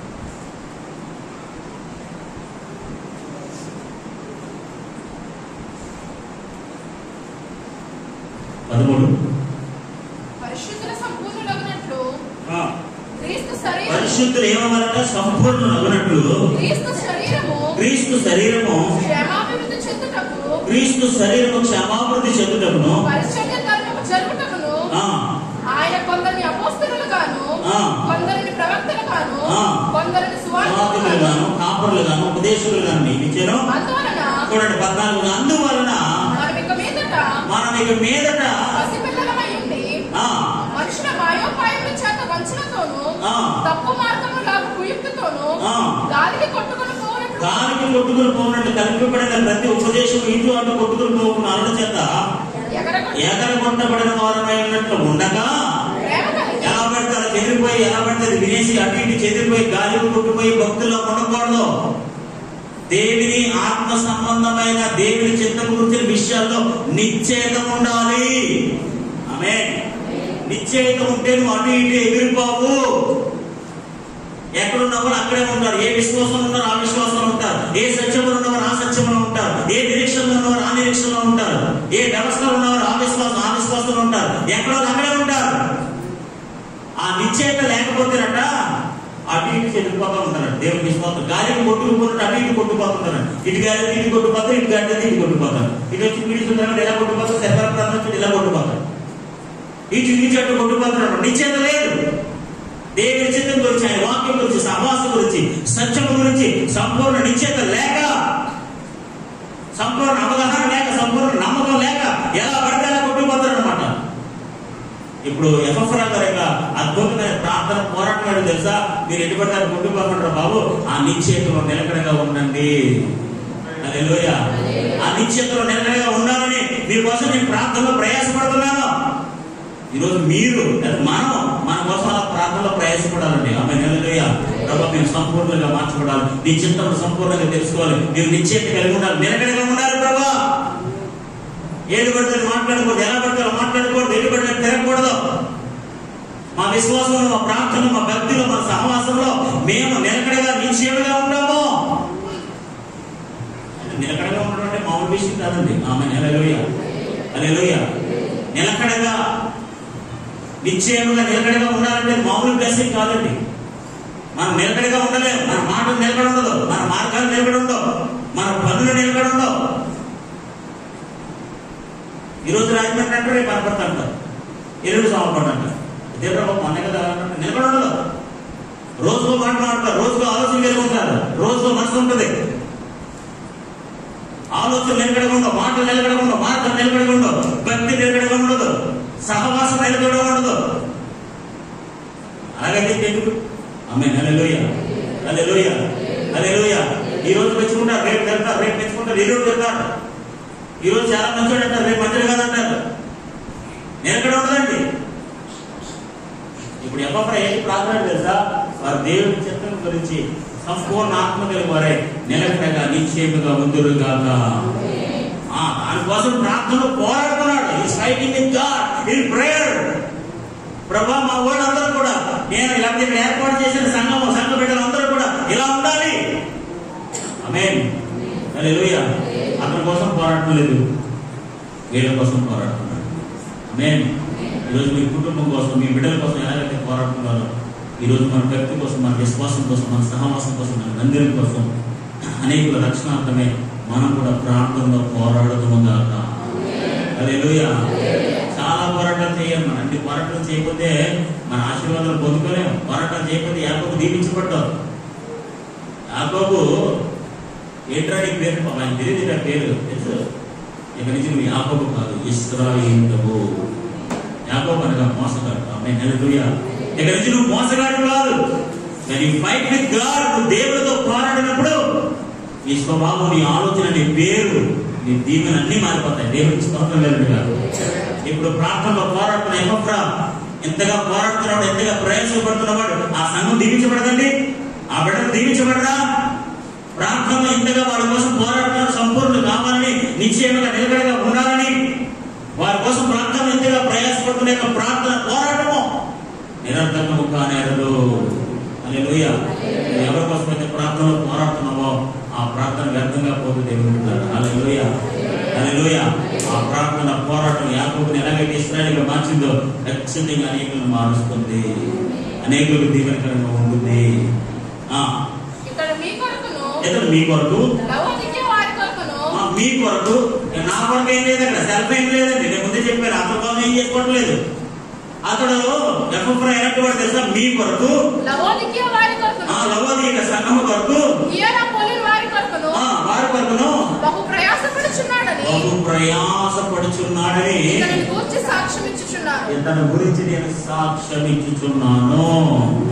పదమూడు పరిశుద్ధుల సంపూర్ణులగునట్లు ఆ, క్రీస్తు శరీరము పరిశుద్ధులు ఏమవ్వాలంటే సంపూర్ణ అగునట్లు క్రీస్తు శరీరము క్రీస్తు శరీరము క్షేమాభివృద్ధి చెందుటకు క్రీస్తు శరీరము క్షమాభివృద్ధి చెందుటకును పరిచర్య ధర్మము జరుగుటకును ఆ, ఆయన కొందరిని అపోస్తులుగాను ఆ. కొందరిని ప్రవక్తలుగాను ఆ. కొందరిని సమాధికులు సువార్తికులుగాను గాను కాపురులు గాను ఉపదేశకులు గాను నియమించాను అందువలన చూడండి పద్నాలుగు అందువలన మనం ఇక మీదట మనం ఇక మీదట పసిపిల్లలమై ఉండి ఆ, మనుషుల మాయో ఆ. తప్పు మార్గము నాకు కుయుక్తితోను ఆ. గాలికి కొట్టుకుని పోనట్లు గాలికి కొట్టుకుని పోనట్టు కల్పింపబడిన ప్రతి ఉపదేశం ఇటు అటు కొట్టుకుని పోకుండా అరుణ చేత ఎగరగొట్టి ఏకర కొట్టబడిన వారమై ఉన్నట్లు ఉండగా ప్రేమ కలిగి ఎలా పడితే అలా చెదిరిపోయి ఎలా పడితే అది వినేసి అటు ఇటు చెదిరిపోయి గాలికి కొట్టుకుపోయి భక్తుల్లో ఉండకూడదు దేవుని ఆత్మ సంబంధమైన దేవుని చిత్తం గురించిన విషయాల్లో నిశ్చయితం ఉండాలి ఆమె నిశ్చయితం ఉంటే నువ్వు అటు ఇటు ఎగిరిపోవు ఎక్కడున్నవారు అక్కడే ఉంటారు ఏ విశ్వాసంలో ఉన్నారో ఆ విశ్వాసంలో ఉంటారు ఏ సత్యంలో ఉన్నవారు ఆ సత్యంలో ఉంటారు ఏ నిరీక్షణలో ఉన్నవారు ఆ నిరీక్షణలో ఉంటారు ఏ వ్యవస్థలో ఉన్నవారు ఆ విశ్వాసం ఆ విశ్వాసంలో ఉంటారు ఎక్కడో అక్కడే ఉంటారు ఆ నిశ్చయత లేకపోతేనట అటు ఇటు చెదిరిపోతూ ఉంటారు దేవుని విశ్వాసం గాలికి కొట్టుకుపోతున్నట్టు అటు ఇటు కొట్టుకుపోతుంటారు ఇటు గాలి ఇటు కొట్టుకుపోతారు ఇటు గాలి ఇటు కొట్టుకుపోతారు ఇటు వచ్చి పీడిస్తున్నారు ఎలా కొట్టుకుపోతారు శరీర ప్రాంతం వచ్చి ఇలా కొట్టుకుపోతారు ఇటు ఇటు అటు కొట్టుకుపోతున్నారు నిశ్చయత లేదు దేవుని చిత్తం గురించి ఆయన వాక్యం గురించి సహవాసం గురించి సత్యం గురించి సంపూర్ణ నిశ్చయత లేక సంపూర్ణ అవగాహన లేక సంపూర్ణ నమ్మకం లేక ఎలా పడితే అలా కొట్టుకుపోతారు అనమాట ఇప్పుడు ఎఫ్ఎఫ్రా గారి యొక్క అద్భుతమైన ప్రార్థన పోరాటం ఏంటో తెలుసా మీరు ఎటు పడతారు కొట్టుకుపోమంటారు బాబు ఆ నిశ్చయతలో నిలకడగా ఉండండి హల్లెలూయా ఆ నిశ్చయతలో నిలకడగా ఉండాలని మీకోసం నేను ప్రార్థనలో ప్రయాసపడుతున్నాను ఈరోజు మీరు లేదా మనం మన కోసం ఆ ప్రార్థనలో ప్రయాసపడాలండి ఆమె నెలలోయ ప్రభావ మీరు సంపూర్ణంగా మార్చబడాలి నీ చింతను సంపూర్ణంగా తెలుసుకోవాలి మీరు నిశ్చయిత కలిగి ఉండాలి నిలకడగా ఉండాలి ప్రభా ఏది పడితే అది మాట్లాడకూడదు ఎలా పడితే అలా మాట్లాడకూడదు ఎటు పడితే అది తిరగకూడదు మా విశ్వాసంలో మా ప్రార్థనలో మా భక్తిలో మా సహవాసంలో మేము నిలకడగా నిశ్చయులుగా ఉంటాము నిలకడగా ఉండడం అంటే మామూలు విషయం కాదండి ఆమె నెలలోయ అలెలోయ నిలకడగా నిశ్చయంగా నిలకడగా ఉండాలంటే మామూలు బ్లెస్సింగ్ కాదండి మనం నిలకడగా ఉండలేము మన మాటలు నిలకడ ఉండదు మన మార్గాలు నిలకడ ఉండవు మన పనులు నిలకడ ఉండవు ఈరోజు రాజమండ్రి అంటారు రేపు అనపడతా అంటారు ఎల్లుండి సోమపడి అంటారు ఇదే ప్రభావం మన కదా అంటారు. నిలకడ ఉండదు రోజుకో మాట మాట్లాడతారు రోజుకో ఆలోచన కలిగి ఉంటారు రోజుకో మనసు ఉంటుంది ఆలోచన నిలకడగా ఉండవు మాటలు నిలకడగా ఉండవు మార్గం నిలకడగా ఉండవు భక్తి నిలకడగా ఉండదు సహవాసం నిలకడగా ఉండదు అలాగైతే ఎందుకు అమ్మాయి నెలలోయ నెలలోయ నెలలోయ ఈ రోజు మెచ్చుకుంటారు రేపు వెళ్తారు రేపు మెచ్చుకుంటారు ఈ రోజు వెళ్తారు ఈ రోజు చాలా మంచోడు అంటారు రేపు మంచోడు కాదంటారు నిలకడ ఉండదండి ఇప్పుడు ఎవరు ఏంటి ప్రార్థన తెలుసా వారు దేవుని చిత్తం గురించి సంపూర్ణ ఆత్మ కలిగి వారే నిలకడగా నిశ్చయముగా ఉందురు గాక ఆ, దానికోసం ప్రార్థనలో పోరాడుతున్నాడు ఈ fighting with God in prayer ప్రభా మా వాళ్ళందరూ కూడా నేను ఇలాంటి ఇక్కడ ఏర్పాటు చేసిన సంఘం సంఘ బిడ్డలందరూ కూడా ఇలా ఉండాలి ఆమేన్ హల్లెలూయా అతని కోసం పోరాటం లేదు వీళ్ళ కోసం పోరాడుతున్నాడు ఆమేన్ ఈరోజు మీ కుటుంబం కోసం మీ బిడ్డల కోసం ఎలాగైతే పోరాడుతున్నారో ఈరోజు మన వ్యక్తి కోసం మన విశ్వాసం కోసం మన సహవాసం కోసం మన మందిరం కోసం అనేకుల రక్షణార్థమే మనం కూడా ప్రాంతంలో పోరాడుతున్నాం హల్లెలూయా చాలా పోరాటాలు చేయాలి మనం అన్ని పోరాటాలు చేయకపోతే మన ఆశీర్వాదాలు పొందుకోలేము పోరాటాలు చేయకపోతే యాకోబు దీవించబడ్డారు యాకోబు ఏంట్రా నీ పేరు ఆయన తెలియదు నా పేరు తెలుసు ఇక నుంచి నువ్వు యాకోబు కాదు ఇస్రాయిలవు యాకోబు అనగా మోసగాడు ఆమె హల్లెలూయా ఇక నుంచి నువ్వు మోసగాడు కాదు నీ ఫైట్ విత్ గాడ్ నువ్వు దేవుడితో పోరాడినప్పుడు నీ స్వభావం నీ ఆలోచన నీ పేరు నీ దీవెన అన్ని మారిపోతాయి దేవుడికి స్తోత్రం లేదుగా ఇప్పుడు ప్రార్థనలో పోరాడుతున్న ఎమఫ్రా ఎంతగా పోరాడుతున్నాడు ఎంతగా ప్రయాసపడుతున్నవాడు ఆ సంఘం దీవించబడదండి ఆ బిడ్డలు దీవించబడదా ప్రార్థనలో ఇంతగా వారి కోసం పోరాడుతున్న సంపూర్ణ కావాలని నిశ్చయంగా నిలకడగా ఉండాలని వారి కోసం ప్రార్థన ఎంతగా ప్రయాసపడుతున్న యొక్క ప్రార్థన పోరాటము నిరర్థకము కానేరదు అని ఎవరి కోసం అయితే ప్రార్థనలో పోరాడుతున్నావో ఆ ప్రార్థన వ్యర్థంగా పోతుంది దేవుడు అలెలుయ అలెలుయ ఆ ప్రార్థన పోరాటం యాకోబుని ఎలాగైతే ఇస్రాయల్గా మార్చిందో ఖచ్చితంగా అనేకులను మారుస్తుంది అనేకులకు దీవెనకరంగా ఉంటుంది ఆ ఇక్కడ మీ కొరకును ఇతను మీ కొరకు లవోదికే వారి కొరకును ఆ, మీ కొరకు నా కొరకు ఏం లేదు అక్కడ సెల్ఫ్ ఏం లేదండి నేను ముందే చెప్పాను అతని కోసం ఏం చేసుకోవట్లేదు అతడు ఎఫ్ఎఫ్రా ఎలాంటి వాడు తెలుసా మీ కొరకు లవోదికే వారి కొరకును ఆ లవోదీయ సంఘము కొరకు హియరాపోలి వారి కొరకును ఆ వారి కొరకును బహు ప్రయాసపడుచున్నాడని బహు ప్రయాసపడుచున్నాడని ఇతనిని గూర్చి సాక్ష్యం ఇచ్చుచున్నాను ఇతని గురించి నేను సాక్ష్యం ఇచ్చుచున్నాను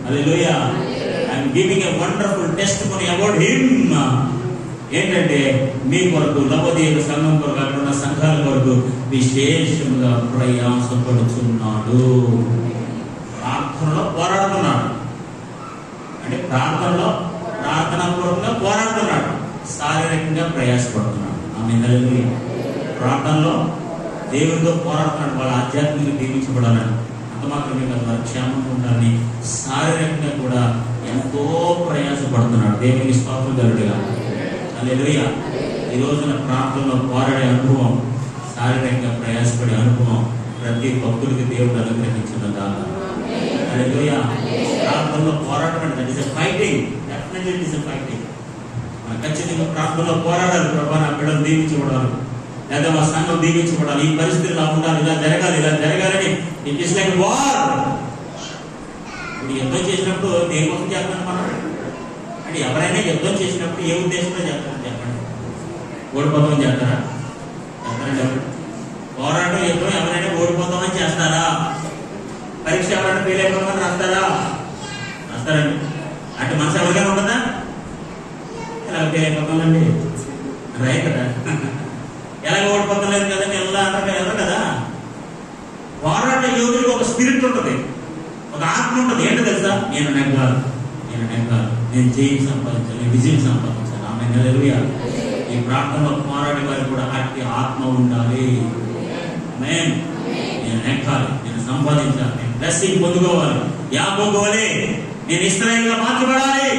hallelujah I'm giving a wonderful test కొని అబౌట్ హిమ్ ఏంటంటే మీ కొరకు లవదీయ సంఘం కొరకు అక్కడ ఉన్న సంఘాల కొరకు విశేషంగా ప్రయాసపడుచున్నాడు ప్రార్థనలో పోరాడుతున్నాడు అంటే ప్రార్థనలో ప్రార్థన పూర్వకంగా పోరాడుతున్నాడు శారీరకంగా ప్రయాసపడుతున్నాడు ఆమె హల్లెలూయా ప్రార్థనలో దేవుడితో పోరాడుతున్నాడు వాళ్ళ ఆధ్యాత్మిక దీవించబడాలని అంత మాత్రమే కాదు వారి క్షేమంగా ఉండాలని శారీరకంగా కూడా ఎంతో ప్రయాసపడుతున్నాడు దేవునికి స్తోత్రం గరుడుగా హల్లెలూయా ఈ రోజున ప్రార్థనలో పోరాడే అనుభవం శారీరకంగా ప్రయాసపడే అనుభవం ప్రతి భక్తుడికి దేవుడు అనుగ్రహించిన దాకా హల్లెలూయా ప్రార్థనలో పోరాటం అంటే that is a fighting definitely it is a fighting మనం ఖచ్చితంగా ప్రార్థనలో పోరాడాలి ప్రభా నా బిడ్డలు దీవించబడాలి లేదా మా సంఘం దీవించబడాలి ఈ పరిస్థితులు ఇలా ఉండాలి ఇలా జరగాలి ఇలా జరగాలని ఇట్ ఇస్ లైక్ వార్ ఇప్పుడు యుద్ధం చేసినప్పుడు దేనికోసం చేస్తాను మనం అంటే ఎవరైనా యుద్ధం చేసినప్పుడు ఏ ఉద్దేశంతో చేస్తారని చెప్పండి ఓడిపోతామని చేస్తారా చెప్పండి ఎవరు పోరాటం యుద్ధం ఎవరైనా ఓడిపోతామని చేస్తారా పరీక్ష ఎవరైనా ఫెయిల్ అయిపోతామని రాస్తారా రాస్తారండి అంటే మనసు ఎవరికైనా ఉంటుందా ఇలా ఫెయిల్ అయిపోతామండి రాయి కదా ఎలాగ ఓడిపోతలేదు కదండి ఎలా అంటారు ఎవరు కదా పోరాట యోగులకు ఒక స్పిరిట్ ఉంటుంది ఒక ఆత్మ ఉంటుంది ఏంటో తెలుసా నేను నెగ్గాలి నేను నెగ్గాలి నేను జయం సంపాదించాలి నేను విజయం సంపాదించాలి ఆమె నెలలుయా ఈ ప్రాంతంలో పోరాడే వారికి కూడా అట్టి ఆత్మ ఉండాలి ఆమేన్. నేను నెగ్గాలి నేను సంపాదించాలి నేను బ్లెస్సింగ్ పొందుకోవాలి యాకోవాలి నేను ఇస్రాయేల్గా మార్చబడాలి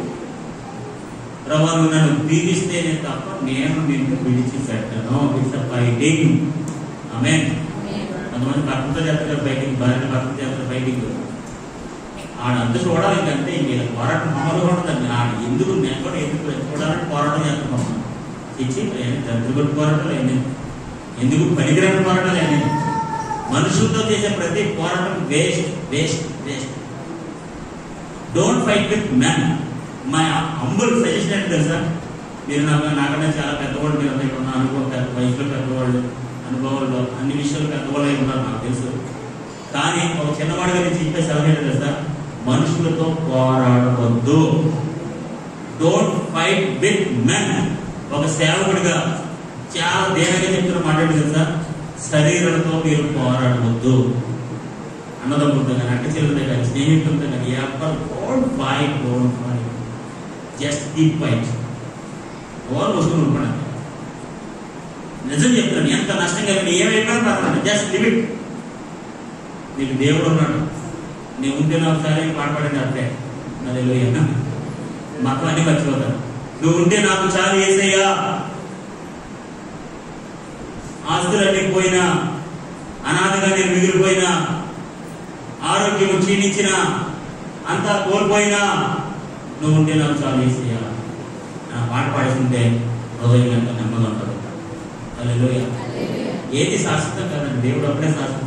ప్రభు నువ్వు నన్ను దీవిస్తేనే తప్ప నేను నిన్ను విడిచిపెట్టను ఇట్స్ ఫైటింగ్ ఆమె కొంతమంది భర్తతో చేస్తారు ఫైటింగ్ భార్య భర్త చేస్తారు ఫైటింగ్ ఆడ అంత చూడాలి ఇంకంటే ఇంక పోరాటం మామూలుగా ఉంటుందండి ఆడ ఎందుకు నేను కూడా ఎందుకు చూడాలని పోరాటం చేస్తున్నాం ఇచ్చి తండ్రి కొట్టు పోరాటాలు ఏంటి ఎందుకు పనికిరాని పోరాటాలు ఏంటి మనుషులతో చేసే ప్రతి పోరాటం waste waste waste don't fight with men my humble suggestion ఏంటి తెలుసా మీరు నాకు నాకన్నా చాలా పెద్దవాళ్ళు మీరు అందరూ ఇక్కడ ఉన్న అనుభవం పెద్ద వయసులో పెద్దవాళ్ళు అనుభవాల్లో అన్ని విషయాలు పెద్దవాళ్ళు అయి ఉన్నారు నాకు తెలుసు కానీ ఒక చిన్నవాడి గురించి చెప్పే సలహా ఏంటి తెలుసా మనుషులతో పోరాడవద్దు డోంట్ ఫైట్ విత్ మెన్ ఒక సేవకుడిగా చాలా దేనిగా చెప్తున్న మాట ఏంటి తెలుసా శరీరంతో మీరు పోరాడవద్దు అన్నదమ్ములతో కానీ అక్క చెల్లెలతో కానీ స్నేహితులతో కానీ ఎవరు don't fight don't fight just keep fight ఎవరు వస్తువులు ఉంటున్నాను నిజం చెప్తున్నాను ఎంత నష్టం కలిగి ఏమైపోయినా పర్వాలేదు జస్ట్ లిమిట్ నీకు దేవుడు ఉన్నాడు నేను ఉంటే నాకు సరే పాట పాడింది అంతే అది మతం అన్ని మర్చిపోతాను నువ్వు ఉంటే నాకు చాలు ఏసయ్యా ఆస్తులన్నీ పోయినా అనాథగా నేను మిగిలిపోయినా ఆరోగ్యం క్షీణించిన అంతా కోల్పోయినా నువ్వు ఉంటే నాకు చాలు ఏసయ్యా నా పాట పాడుతుంటే హృదయం ఎంత నెమ్మది ఉంటుంది హల్లెలూయా ఏది శాశ్వతం కాదండి దేవుడు అప్పుడే శాశ్వతం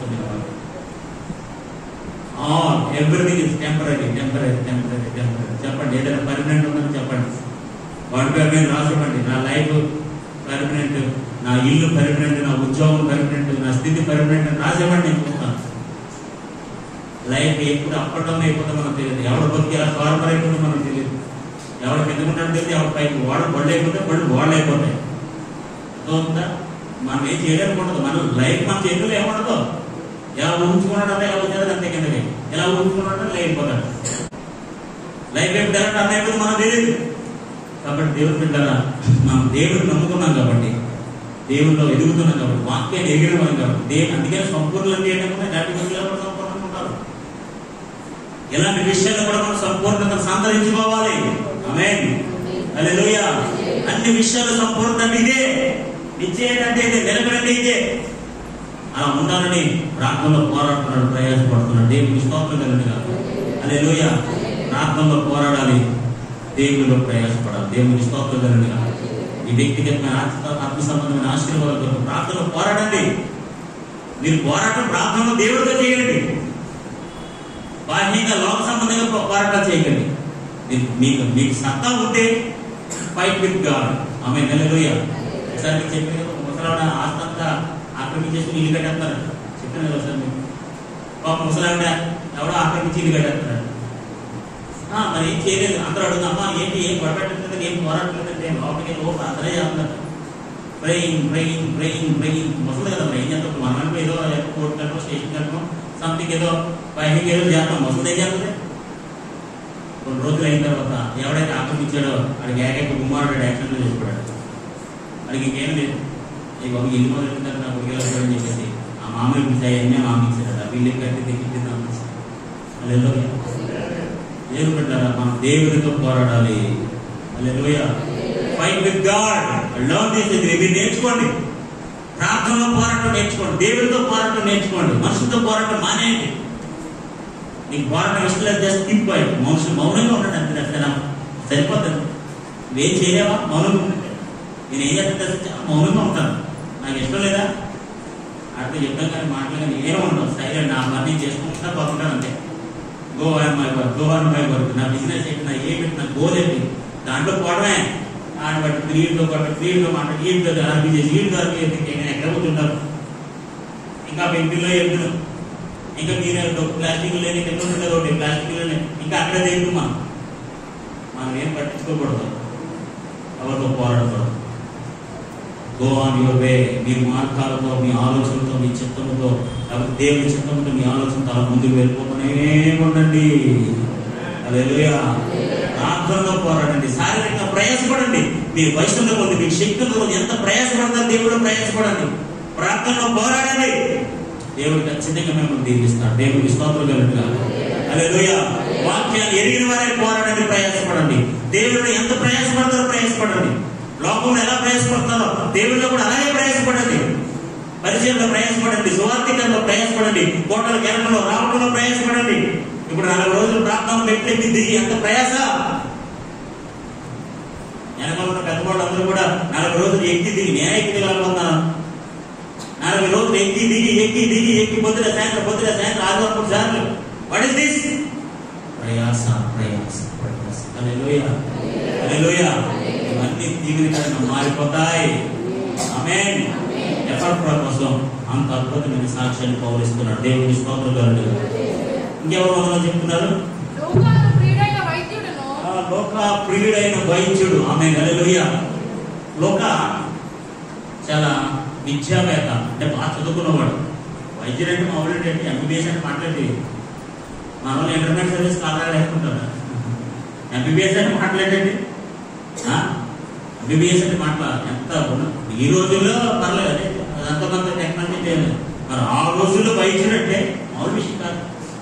all everything is temporary temporary temporary temporary చెప్పండి ఏదైనా పర్మనెంట్ ఉందని చెప్పండి వాడి పేరు మీద రాసివ్వండి నా లైఫ్ పర్మనెంట్ నా ఇల్లు పర్మనెంట్ నా ఉద్యోగం పర్మనెంట్ నా స్థితి పర్మనెంట్ అని రాసివ్వండి నేను చూస్తాను లైఫ్ ఎప్పుడు అప్పటం అయిపోతుందో మనకు తెలియదు ఎవడ భక్తి ఎలా ఫార్మర్ అయిపోతుందో మనకు తెలియదు ఎవడ కిందకుంటాడో తెలియదు ఎవడ పైకి వాడ బళ్ళు అయిపోతే బళ్ళు వాళ్ళు అయిపోతాయి అర్థమవుతుందా మనం ఏం చేయలేకపోతుంది మన లైఫ్ మన చేతుల్లో ఏముండదు ఎలా ఊహించుకున్నాడంటే ఎలా వచ్చాడు అంతే కిందకి ఎలా ఊహించుకున్నాడంటే లేకపోతాడు లైఫ్ ఎప్పుడు ఎలా టర్న్ అయిపోతుంది మనకు తెలియదు కాబట్టి దేవుడు బిడ్డారా మనం దేవుడిని నమ్ముకున్నాం కాబట్టి దేవుడిలో ఎదుగుతున్నాం కాబట్టి వాక్యాన్ని ఎగిరిన వాళ్ళం కాబట్టి దేవుడు అందుకని సంపూర్ణం చేయడం దాటి విషయాలు కూడా సంపూర్ణంగా ఉంటారు ఇలాంటి విషయాలు కూడా మనం సంపూర్ణత సంతరించుకోవాలి ఆమె హల్లెలూయా అన్ని విషయాలు సంపూర్ణత అంటే ఇదే నిశ్చయంటే ఇదే నిలబడండి ఇదే అలా ఉండాలని ప్రార్థనలో పోరాడుతున్నాడు ప్రయాసపడుతున్నాడు దేవునికి స్తోత్రం కలిగినగా అదే లోయ ప్రార్థనలో పోరాడాలి దేవునిలో ప్రయాసపడాలి దేవునికి స్తోత్రం కలిగినగా ఈ వ్యక్తిగతమైన ఆత్మ ఆత్మ సంబంధమైన ఆశీర్వాదాల కొరకు ప్రార్థనలో పోరాడండి మీరు పోరాటం ప్రార్థనలో దేవుడితో చేయండి బాహ్యంగా లోక సంబంధంగా పో- పోరాటం చేయకండి మీకు మీకు మీకు సత్తా ఉంటే ఫైట్ విత్ గాడ్ ఆమె నెలలోయ ఒకసారి మీకు చెప్పిన కదా ముసలావిడ ఆస్తంతా ఆక్రమించేసి ఇల్లు కట్టేస్తున్నారు చెప్పిన కదా ఒకసారి మీకు పాప ముసలావిడ ఎవడో ఆక్రమించి ఇల్లు కట్టేస్తున్నారు ఆ, మరి ఏం చేయలేదు అందరూ అడుగుతా అమ్మా ఏంటి ఏం గొడవెట్టలేదు ఏం పోరాటలేదు ఏం లోపలికి ఓ ప్రార్థనే చేస్తున్నారు బ్రెయిన్ బ్రెయిన్ బ్రెయిన్ బ్రెయిన్ వస్తుంది కదా బ్రెయిన్ చేస్తాం మనం ఏదో కోర్టు కట్టడం స్టేషన్ కట్టడం సంథింగ్ ఏదో బయటికి ఏదో చేస్తాం వస్తుంది ఏం చేస్తుంది కొన్ని రోజులు అయిన తర్వాత ఎవడైతే ఆక్రమించాడో అడిగి ఏకైక కుమారుడు యాక్సిడెంట్ చేసుకోడాడు అడిగి ఇంకేం లేదు ఈ బాబు ఎన్ని రోజులు ఉంటారు నాకు ఉడికి అని చెప్పేసి ఆ మామూలు పిచ్చాయి అన్నీ మామూలు ఇచ్చాడు బిల్లు కట్టి తెచ్చింది అల్లెలో ఏం పెట్టారా మనం దేవుడితో పోరాడాలి hallelujah fight with God love this మీరు నేర్చుకోండి ప్రార్థనలో పోరాటం నేర్చుకోండి దేవుడితో పోరాటం నేర్చుకోండి మనుషులతో పోరాటం మానేయండి నీకు పోరాటం ఇష్టం లేదు జస్ట్ స్కిప్ అయ్యి మనుషులు మౌనంగా ఉండండి అంతే అసలు సరిపోతుంది నువ్వేం చేయలేవా మౌనంగా ఉంటే నేను ఏం చేస్తాను మౌనంగా ఉంటాను నాకు ఇష్టం లేదా అర్థం చెప్తాం కానీ మాటలు కానీ ఏమో ఉండవు సైలెంట్ నా పని నేను చేసుకుంటా పోతుంటాను అంతే go on my work go on my work నా బిజినెస్ ఏంటి నా ఏం ఏంటి నా గోల్ ఏంటి దాంట్లో పోవడమే ఆయన బట్టి క్రియేట్తో పాటు క్రియేట్తో మాట క్రియేట్తో ఆర్బీ చేసి వీటితో ఆర్బీ చేసి నేను ఎక్కడ కూర్చుంటారు ఇంకా పెంకుల్లో ఎప్పుడు ఇంకా మీరు ప్లాస్టిక్ లేని కింద ఉంటుంది ఒకటి ప్లాస్టిక్ లేని ఇంకా అక్కడే దేవుడు మనం మనం ఏం పట్టించుకోకూడదు ఎవరితో పోరాడకూడదు గో ఆన్ యువర్ వే మీ మార్గాలతో మీ ఆలోచనలతో మీ చిత్తముతో లేకపోతే దేవుని చిత్తంతో మీ ఆలోచనతో అలా ముందుకు వెళ్ళిపోతూనే ఉండండి అదేలుయా ప్రార్థనలో పోరాడండి శారీరకంగా ప్రయాసపడండి మీ వయసులో కొద్ది మీ శక్తుల్లో కొద్ది ఎంత ప్రయాసపడతారు దేవుడు ప్రయాసపడండి ప్రార్థనలో పోరాడండి దేవుడు ఖచ్చితంగా మేము దీవిస్తాడు దేవుడికి స్తోత్రం కలుగుగా అలెలుయ వాక్యాన్ని ఎరిగిన వారే పోరాడండి ప్రయాసపడండి దేవుడు ఎంత ప్రయాసపడతారో ప్రయాసపడండి లోకంలో ఎలా ప్రయాసపడతారో దేవుడిలో కూడా అలాగే ప్రయాసపడండి పరిచయంలో ప్రయాసపడండి సువార్థికంలో ప్రయాసపడండి కోటల కేరళలో రావడంలో ప్రయాసపడండి ఇప్పుడు నలభై రోజులు ప్రార్థన పెట్టి దిగి ఎంత ప్రయాస వెనకాల ఉన్న పెద్దవాళ్ళు అందరూ కూడా నలభై రోజులు ఎక్కి దిగి నేను ఎక్కి దిగాలనుకున్నాను నలభై రోజులు ఎక్కి దిగి ఎక్కి దిగి ఎక్కి పొద్దున సాయంత్రం పొద్దున సాయంత్రం ఆదివారం మూడు సార్లు వాట్ ఇస్ దిస్ ప్రయాస ప్రయాస ప్రయాస హల్లెలూయ హల్లెలూయ ఇవన్నీ దీవెనకరంగా మారిపోతాయి ఆమేన్ ఎఫర్ట్ కోసం అంత అద్భుతమైన సాక్ష్యాన్ని పౌరిస్తున్నాడు దేవుని స్తోత్రం కలుగుగా ఇంకెవరు మొదలు చెప్తున్నారు లోకాను ప్రియుడైన వైద్యుడును ఆ లోక ప్రియుడైన వైద్యుడు ఆమె హల్లెలూయ లోక చాలా విద్యావేత్త అంటే బాగా చదువుకున్నవాడు వైద్యుడు అంటే మామూలు అంటే ఎంబీబీఎస్ అంటే మాట్లాడి మన వాళ్ళు ఇంటర్నెట్ సర్వీస్ కాలాలు లేకుంటారు ఎంబీబీఎస్ అంటే మాట్లాడండి ఎంబీబీఎస్ అంటే మాట్లా ఎంత ఉన్న- ఈ రోజుల్లో పర్లేదు అదే అదంతా కొంత టెక్నాలజీ లేదు మరి ఆ రోజుల్లో వైద్యుడు అంటే మామూలు విషయం కాదు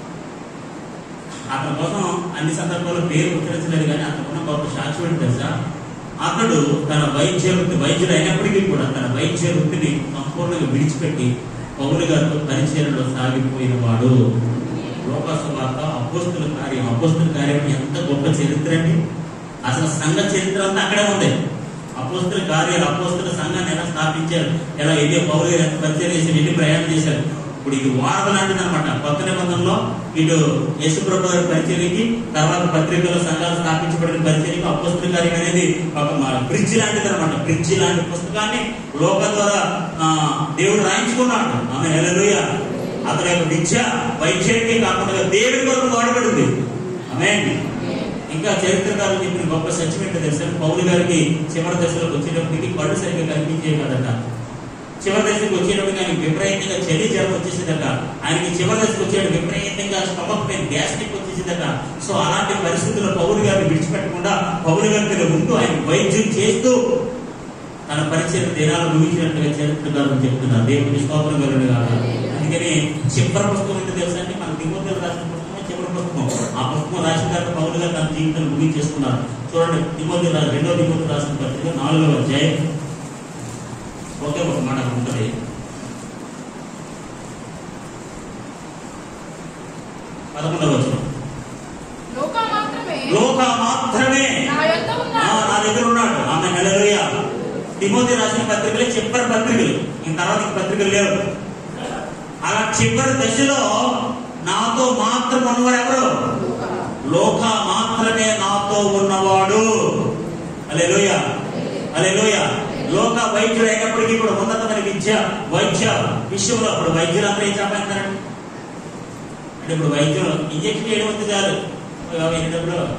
అతని కోసం అన్ని సందర్భాల్లో పేరు ఉచ్చరించలేదు కానీ అతనున్న గొప్ప సాక్షి ఏంటి తెలుసా అతడు తన వైద్య వృత్తి వైద్యుడు అయినప్పటికీ కూడా తన వైద్య వృత్తిని సంపూర్ణంగా విడిచిపెట్టి పౌరు గారితో పరిచయంలో సాగిపోయిన వాడు లోకాసు వార్త అపోస్తుల కార్యం అపోస్తుల కార్యం ఎంత గొప్ప చరిత్ర అండి అసలు సంఘ చరిత్ర అంతా అక్కడే ఉంది అపోస్తుల కార్యాలు అపోస్తుల సంఘాన్ని ఎలా స్థాపించారు ఎలా ఎన్ని పౌరు గారు ఎంత పరిచయం చేశారు ఎన్ని ప్రయాణం చేశారు ఇప్పుడు ఇది వార్త లాంటిది అనమాట కొత్త నిబంధనలో ఇటు యేసుప్రభు గారి పరిచర్యకి తర్వాత పత్రికలో సంఘాలు స్థాపించబడిన పరిచర్యకి అపోస్తుల కార్యం అనేది ఒక బ్రిడ్జ్ లాంటిది అనమాట బ్రిడ్జ్ లాంటి పుస్తకాన్ని లోకం ద్వారా ఆ, దేవుడు రాయించుకున్నాడు ఆమె నెలలుయ అతని యొక్క విద్య వైద్యానికి కాకుండా దేవుడి కొరకు వాడబడింది ఆమె ఇంకా చరిత్రకారులు చెప్పిన గొప్ప సత్యం ఏంటో తెలుసా పౌలు గారికి చివరి దశలోకి వచ్చేటప్పటికి కళ్ళు సరిగ్గా కనిపించే కదట చివరి దశకు వచ్చేటప్పుడు ఆయనకి విపరీతంగా చలి జ్వరం వచ్చేసిందట ఆయనకి చివరి దశకు వచ్చేటప్పుడు విపరీతంగా స్టమక్ పెయిన్ గ్యాస్ట్రిక్ వచ్చేసిందట సో అలాంటి పరిస్థితుల్లో పౌరు గారిని విడిచిపెట్టకుండా పౌరు గారి ఉంటూ ఆయన వైద్యం చేస్తూ తన పరిచయం దినాలు ముగించినట్టుగా చరిత్రకారులు చెప్తున్నారు దేవుని స్తోత్రం కలుగును కాక అందుకని చివరి పుస్తకం ఏంటో తెలుసా అంటే మన తిమ్మతులు రాసిన పుస్తకం చివరి పుస్తకం ఆ పుస్తకం రాసిన తర్వాత పౌరు గారు తన జీవితాన్ని ముగించేసుకున్నారు చూడండి తిమ్మతులు రా- రెండో తిమ్మతులు రాసిన పత్రిక నాలుగవ అధ్యాయం ఒకే ఒక మాట అక్కడ ఉంటుంది పదకొండవ వచనం లోక మాత్రమే లోక మాత్రమే నా యొద్ద ఆ, ఉన్నాడు నా దగ్గర ఉన్నాడు ఆమె నెలలోయ తిమోతి రాసిన పత్రికలే చివరి పత్రికలు ఇంక తర్వాత ఇంక పత్రికలు లేవు అలా చివరి దశలో నాతో మాత్రం ఉన్నవాడు ఎవరు లోక మాత్రమే నాతో ఉన్నవాడు అలే లోయ అలే లోయ లోక వైద్యుడు అయినప్పటికీ కూడా ఉన్నతమైన విద్య వైద్య విషయంలో ఇప్పుడు వైద్యులు అందరూ ఏం చెప్పేస్తారండి అంటే ఇప్పుడు వైద్యులు ఇంజక్షన్ చేయడం వస్తే చాలు యాభై డబ్బులు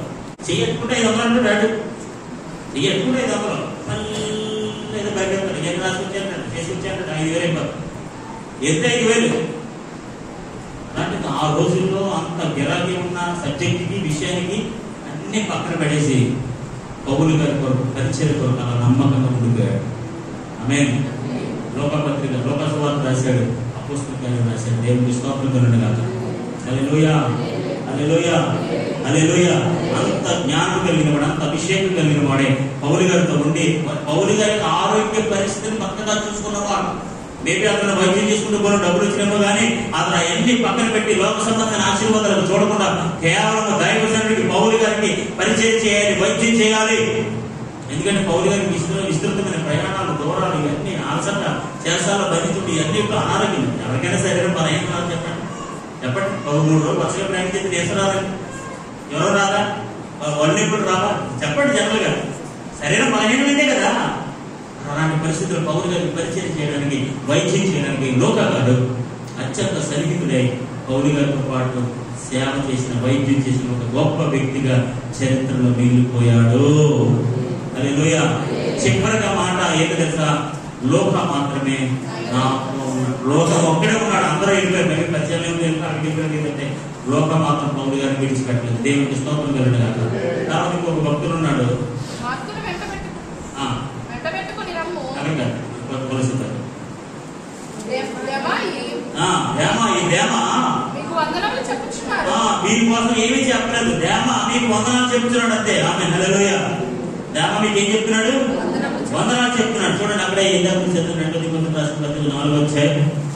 చెయ్యట్టుకుంటే ఐదు వందలు అంటే రాడు చెయ్యట్టుకుంటే ఐదు వందలు మళ్ళీ ఏదో బయటెడతాడు ఏం రాసి వచ్చాడు చేసి వచ్చాడు ఐదు వేలు అయిపోతుంది ఎంత ఐదు వేలు అలాంటి ఆ రోజుల్లో అంత గిరాకీ ఉన్న సబ్జెక్ట్కి విషయానికి అన్ని పక్కన పడేసి పౌలు గారి కొరకు పరిచయ కొరకు అలా నమ్మకంగా ఉండిపోయాడు ఆమె లోకపత్రిక లోకసభ రాశాడు అపుస్తకాలు రాశాడు దేవుడికి స్తోత్రం కలుగును కాక అలెలుయా అలెలుయా అలెలుయా అంత జ్ఞానం కలిగిన వాడు అంత అభిషేకం కలిగిన వాడే పౌలు గారితో ఉండి పౌలు గారి ఆరోగ్య పరిస్థితిని పక్కగా చూసుకున్నవాడు మేబీ అతను వైద్యం చేసుకుంటూ పోయిన డబ్బులు వచ్చినేమో కానీ అతను అవన్నీ పక్కన పెట్టి లోక సంబంధమైన ఆశీర్వాదాలను చూడకుండా కేవలం దైవజనుడికి పౌలు గారికి పరిచయం చేయాలి వైద్యం చేయాలి ఎందుకంటే పౌలు గారికి విస్తృ విస్తృతమైన ప్రయాణాలు దూరాలు ఇవన్నీ ఆలసట చేస్తాలో బంధితుడు ఇవన్నీ ఇప్పుడు అనారోగ్యం ఎవరికైనా శరీరం బలహీన రాదు చెప్పండి చెప్పండి ఒక మూడు రోజులు పచ్చగా ప్రయాణం చేసి దేశం రాదండి ఎవరు రాదా వన్ ఇప్పుడు రావా చెప్పండి జనరల్ గా శరీరం బలహీనమైందే కదా అలాంటి పరిస్థితులు పౌరు గారికి పరిచయం చేయడానికి వైద్యం చేయడానికి లోకగాడు అత్యంత సన్నిహితుడై పౌరు గారితో పాటు సేవ చేసిన వైద్యం చేసిన ఒక గొప్ప వ్యక్తిగా చరిత్రలో మిగిలిపోయాడు అది లోయ చివరిగా మాట ఏది తెలుసా లోక మాత్రమే నాతో ఉన్నాడు. లోకం ఒక్కడే ఉన్నాడు అందరూ వెళ్ళిపోయారు మరి పరిచయం ఏంటంటే లోక మాత్రం పౌరు గారిని విడిచిపెట్టలేదు దేవునికి స్తోత్రం కలిగిన కాదు తర్వాత ఇంకొక భక్తుడు ఉన్నాడు మార్కును వెంట పెట్టు ఆ, వెంట పెట్టుకుని రమ్ము అలాగే కాదు, కొలుస్తారు దే- దేవాయి ఆ, దేమ ఈ దేమ మీకు వందనములు చెప్పుచున్నారు ఆ, మీకోసం ఏమీ చెప్పలేదు దేమ మీకు వందనాలు చెప్తున్నాడు అంతే ఆమె హలోయ దేమ మీకు ఏం చెప్తున్నాడు వందనములు చెప్పు- వందనాలు చెప్తున్నాడు చూడండి అక్కడ ఇందాక చదువు రెండో దిగుతుంది రాసిన పత్రిక నాలుగు వచ్చాయి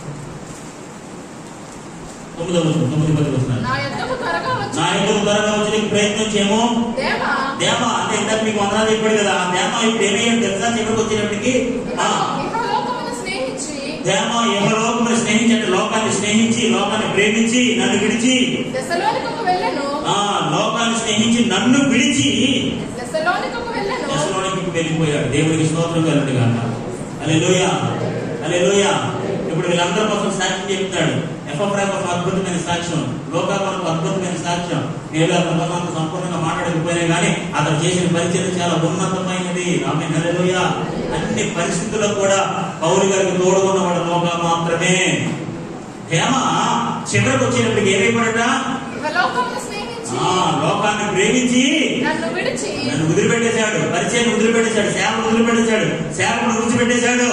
తొమ్మిదో వచ్చిన తొమ్మిది పది వస్తున్నారు నా యొద్దకు త్వరగా వచ్చి నా ఎందుకు త్వరగా వచ్చి ప్రయత్నం చేయము దేవా దేమ అంటే ఇందాక మీకు వందనాలు చెప్పాడు కదా ఆ దేమ ఇప్పుడు ఏమయ్యాడు తెలుసా చివరికి వచ్చేటప్పటికి ఆ, ఇహలోకమును స్నేహించి దేమ యమలోకమును స్నేహించండి లోకాన్ని స్నేహించి లోకాన్ని ప్రేమించి నన్ను విడిచి దశలోనికకు వెళ్ళను ఆ లోకాన్ని స్నేహించి నన్ను విడిచి దశలోనికకు వెళ్ళను దశలోనికి వెళ్ళిపోయాడు దేవుడికి స్తోత్రం కలుగుతుంది కాక అలే లోయ అలే లోయ ఇప్పుడు వీళ్ళందరి కోసం సాక్ష్యం చెప్తాడు ఎఫ్ఎఫ్రాక్ ఒక అద్భుతమైన సాక్ష్యం లోకాలకు అద్భుతమైన సాక్ష్యం నేను అతను అంత సంపూర్ణంగా మాట్లాడకపోయినా కానీ అతను చేసిన పరిచయం చాలా ఉన్నతమైనది ఆమె నెలలోయ అన్ని పరిస్థితుల్లో కూడా పౌరు గారికి తోడుకున్నవాడు లోక మాత్రమే హేమ చివరికి వచ్చేటప్పటికి ఏమైపడట ఇహలోకమును స్నేహించి ఆ లోకాన్ని ప్రేమించి నన్ను విడిచి నన్ను వదిలిపెట్టేశాడు పరిచయం వదిలిపెట్టేశాడు సేవను వదిలిపెట్టేశాడు సేవను విడిచిపెట్టేశాడు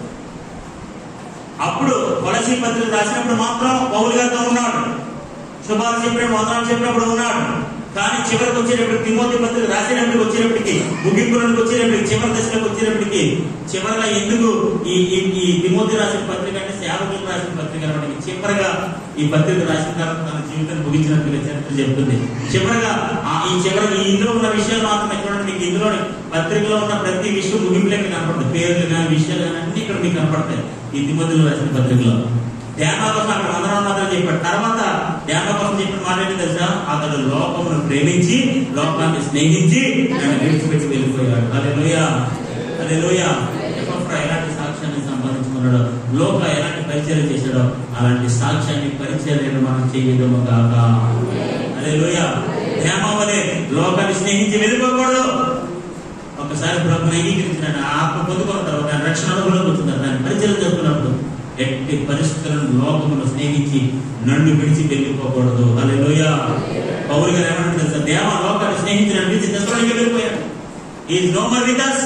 అప్పుడు కొలసి పత్రిక రాసినప్పుడు మాత్రం పౌరు గారితో ఉన్నాడు శుభాలు చెప్పినప్పుడు వందనాలు చెప్పినప్పుడు ఉన్నాడు కానీ చివరికి వచ్చేటప్పుడు తిమోతి పత్రిక రాసేటప్పటికి వచ్చేటప్పటికి ముగింపులకు వచ్చేటప్పటికి చివరి దశలకు వచ్చేటప్పటికి చివరిగా ఎందుకు ఈ ఈ ఈ తిమోతి రాసిన పత్రిక అంటే సేవకులకు రాసిన పత్రిక అనమాట చివరిగా ఈ పత్రిక రాసిన తర్వాత తన జీవితాన్ని ముగించినట్టుగా చరిత్ర చెప్తుంది చివరిగా ఆ ఈ చివరి ఈ ఇందులో ఉన్న విషయాలు మాత్రమే చూడండి మీకు ఇందులో పత్రికలో ఉన్న ప్రతి విషయం ముగింపులే మీకు కనపడుతుంది పేర్లు కానీ విషయాలు కానీ అన్ని ఇక్కడ మీకు కనపడతాయి ఈ తిమోతిలో రాసిన పత్రికలో ధ్యాన కోసం అక్కడ వందనాలు మాత్రం చెప్పాడు తర్వాత ధ్యాన కోసం చెప్పిన మాట ఏంటి తెలుసా అతడు లోకమును ప్రేమించి లోకాన్ని స్నేహించి నన్ను విడిచిపెట్టి వెళ్ళిపోయాడు అదే లోయ అదే లోయ ఎలాంటి సాక్ష్యాన్ని సంపాదించుకున్నాడో లోక ఎలాంటి పరిచయం చేశాడో అలాంటి సాక్ష్యాన్ని పరిచయం మనం చేయడము కాక అదే లోయ ధ్యామ వలె లోకాన్ని స్నేహించి వెళ్ళిపోకూడదు ఒకసారి ప్రభుని అంగీకరించినాడు ఆత్మ పొందుకున్న తర్వాత ఆయన రక్షణ అనుభవంలోకి వచ్చింది దాన్ని పరిచయం చేస్తున్నప్పుడు ఎట్టి పరిస్థితులను లోకమును స్నేహించి నన్ను విడిచి వెళ్ళిపోకూడదు అదే లోయ పౌరు గారు ఏమంటారు తెలుసా దేవ లోకాన్ని స్నేహించి నన్ను విడిచి దశలోకి వెళ్ళిపోయాడు ఈ నో మర్ విత్ us.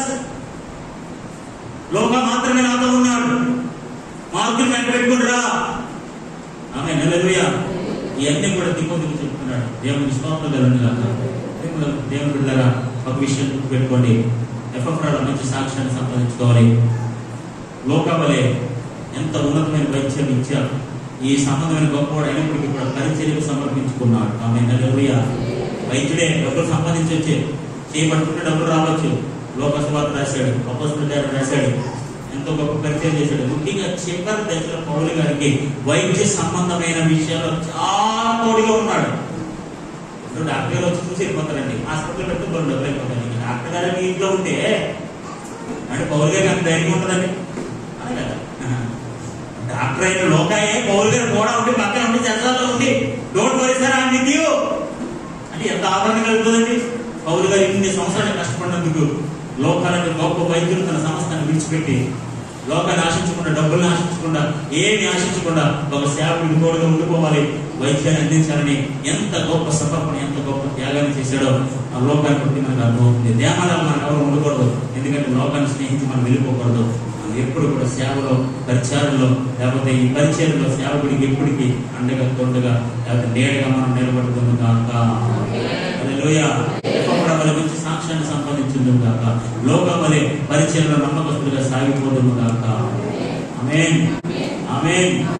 లోక మాత్రమే నాతో ఉన్నాడు మార్కులు వెంట పెట్టుకుంటురా ఆమె నెలలుయ ఇవన్నీ కూడా తిమ్మతికి చెప్తున్నాడు దేవుని స్తోత్రం కలండి కాక దేవుని బిడ్డగా ఒక విషయం పెట్టుకోండి ఎఫ్ఎఫ్రాలో మంచి సాక్ష్యాన్ని సంపాదించుకోవాలి లోకవలే ఎంత ఉన్నతమైన వైద్యం ఇచ్చారు ఈ సంబంధమైన గొప్పవాడు అయినప్పటికీ కూడా పరిచర్యకు సమర్పించుకున్నాడు ఆమె నెలలుయ వైద్యుడే డబ్బులు సంపాదించొచ్చే చేయబట్టుకుంటే డబ్బులు రావచ్చు లోకసభకు రాశాడు అపోస్తుల గారు రాశాడు ఎంతో గొప్ప పరిచయం చేశాడు ముఖ్యంగా చివరి దశలో పౌరులు గారికి వైద్య సంబంధమైన విషయాల్లో చాలా తోడుగా ఉన్నాడు ఇప్పుడు డాక్టర్ గారు వచ్చి చూసి వెళ్ళిపోతారండి హాస్పిటల్ పెడితే కొన్ని డబ్బులు అయిపోతాయి డాక్టర్ గారికి ఇంట్లో ఉంటే అంటే పౌరు గారికి అంత ధైర్యం ఉంటుందండి అదే కదా డాక్టర్ అయిన లోకాయే పౌరు గారు కూడా ఉండి పక్కన ఉండి చర్చలో ఉండి don't worry sir I with you అంటే ఎంత ఆదరణ కలుగుతుందండి పౌరు గారు ఇన్ని సంవత్సరాలు కష్టపడినందుకు లోకాలకు గొప్ప వైద్యులు తన సంస్థను విడిచిపెట్టి లోకాన్ని ఆశించకుండా డబ్బుల్ని ఆశించకుండా ఏమి ఆశించకుండా ఒక సేవకుడి తోడుగా ఉండిపోవాలి వైద్యాన్ని అందించాలని ఎంత గొప్ప సమర్పణ ఎంత గొప్ప త్యాగాన్ని చేశాడో ఆ లోకాన్ని బట్టి మనకు అర్థమవుతుంది దేవాలయాలు మనం ఎవరు ఉండకూడదు ఎందుకంటే లోకాన్ని స్నేహించి మనం వెళ్ళిపోకూడదు మనం ఎప్పుడు కూడా సేవలో పరిచారంలో లేకపోతే ఈ పరిచయంలో సేవకుడికి ఎప్పటికీ అండగా తోడుగా లేకపోతే నేడుగా మనం నిలబడుతుంది కాక హల్లెలూయా. యెహోవా వలె మంచి సాక్ష్యాన్ని సంపాదించుంది కాక లోకం వలె పరిచయంలో నమ్మకస్తులుగా సాగిపోతుంది కాక ఆమేన్ ఆమేన్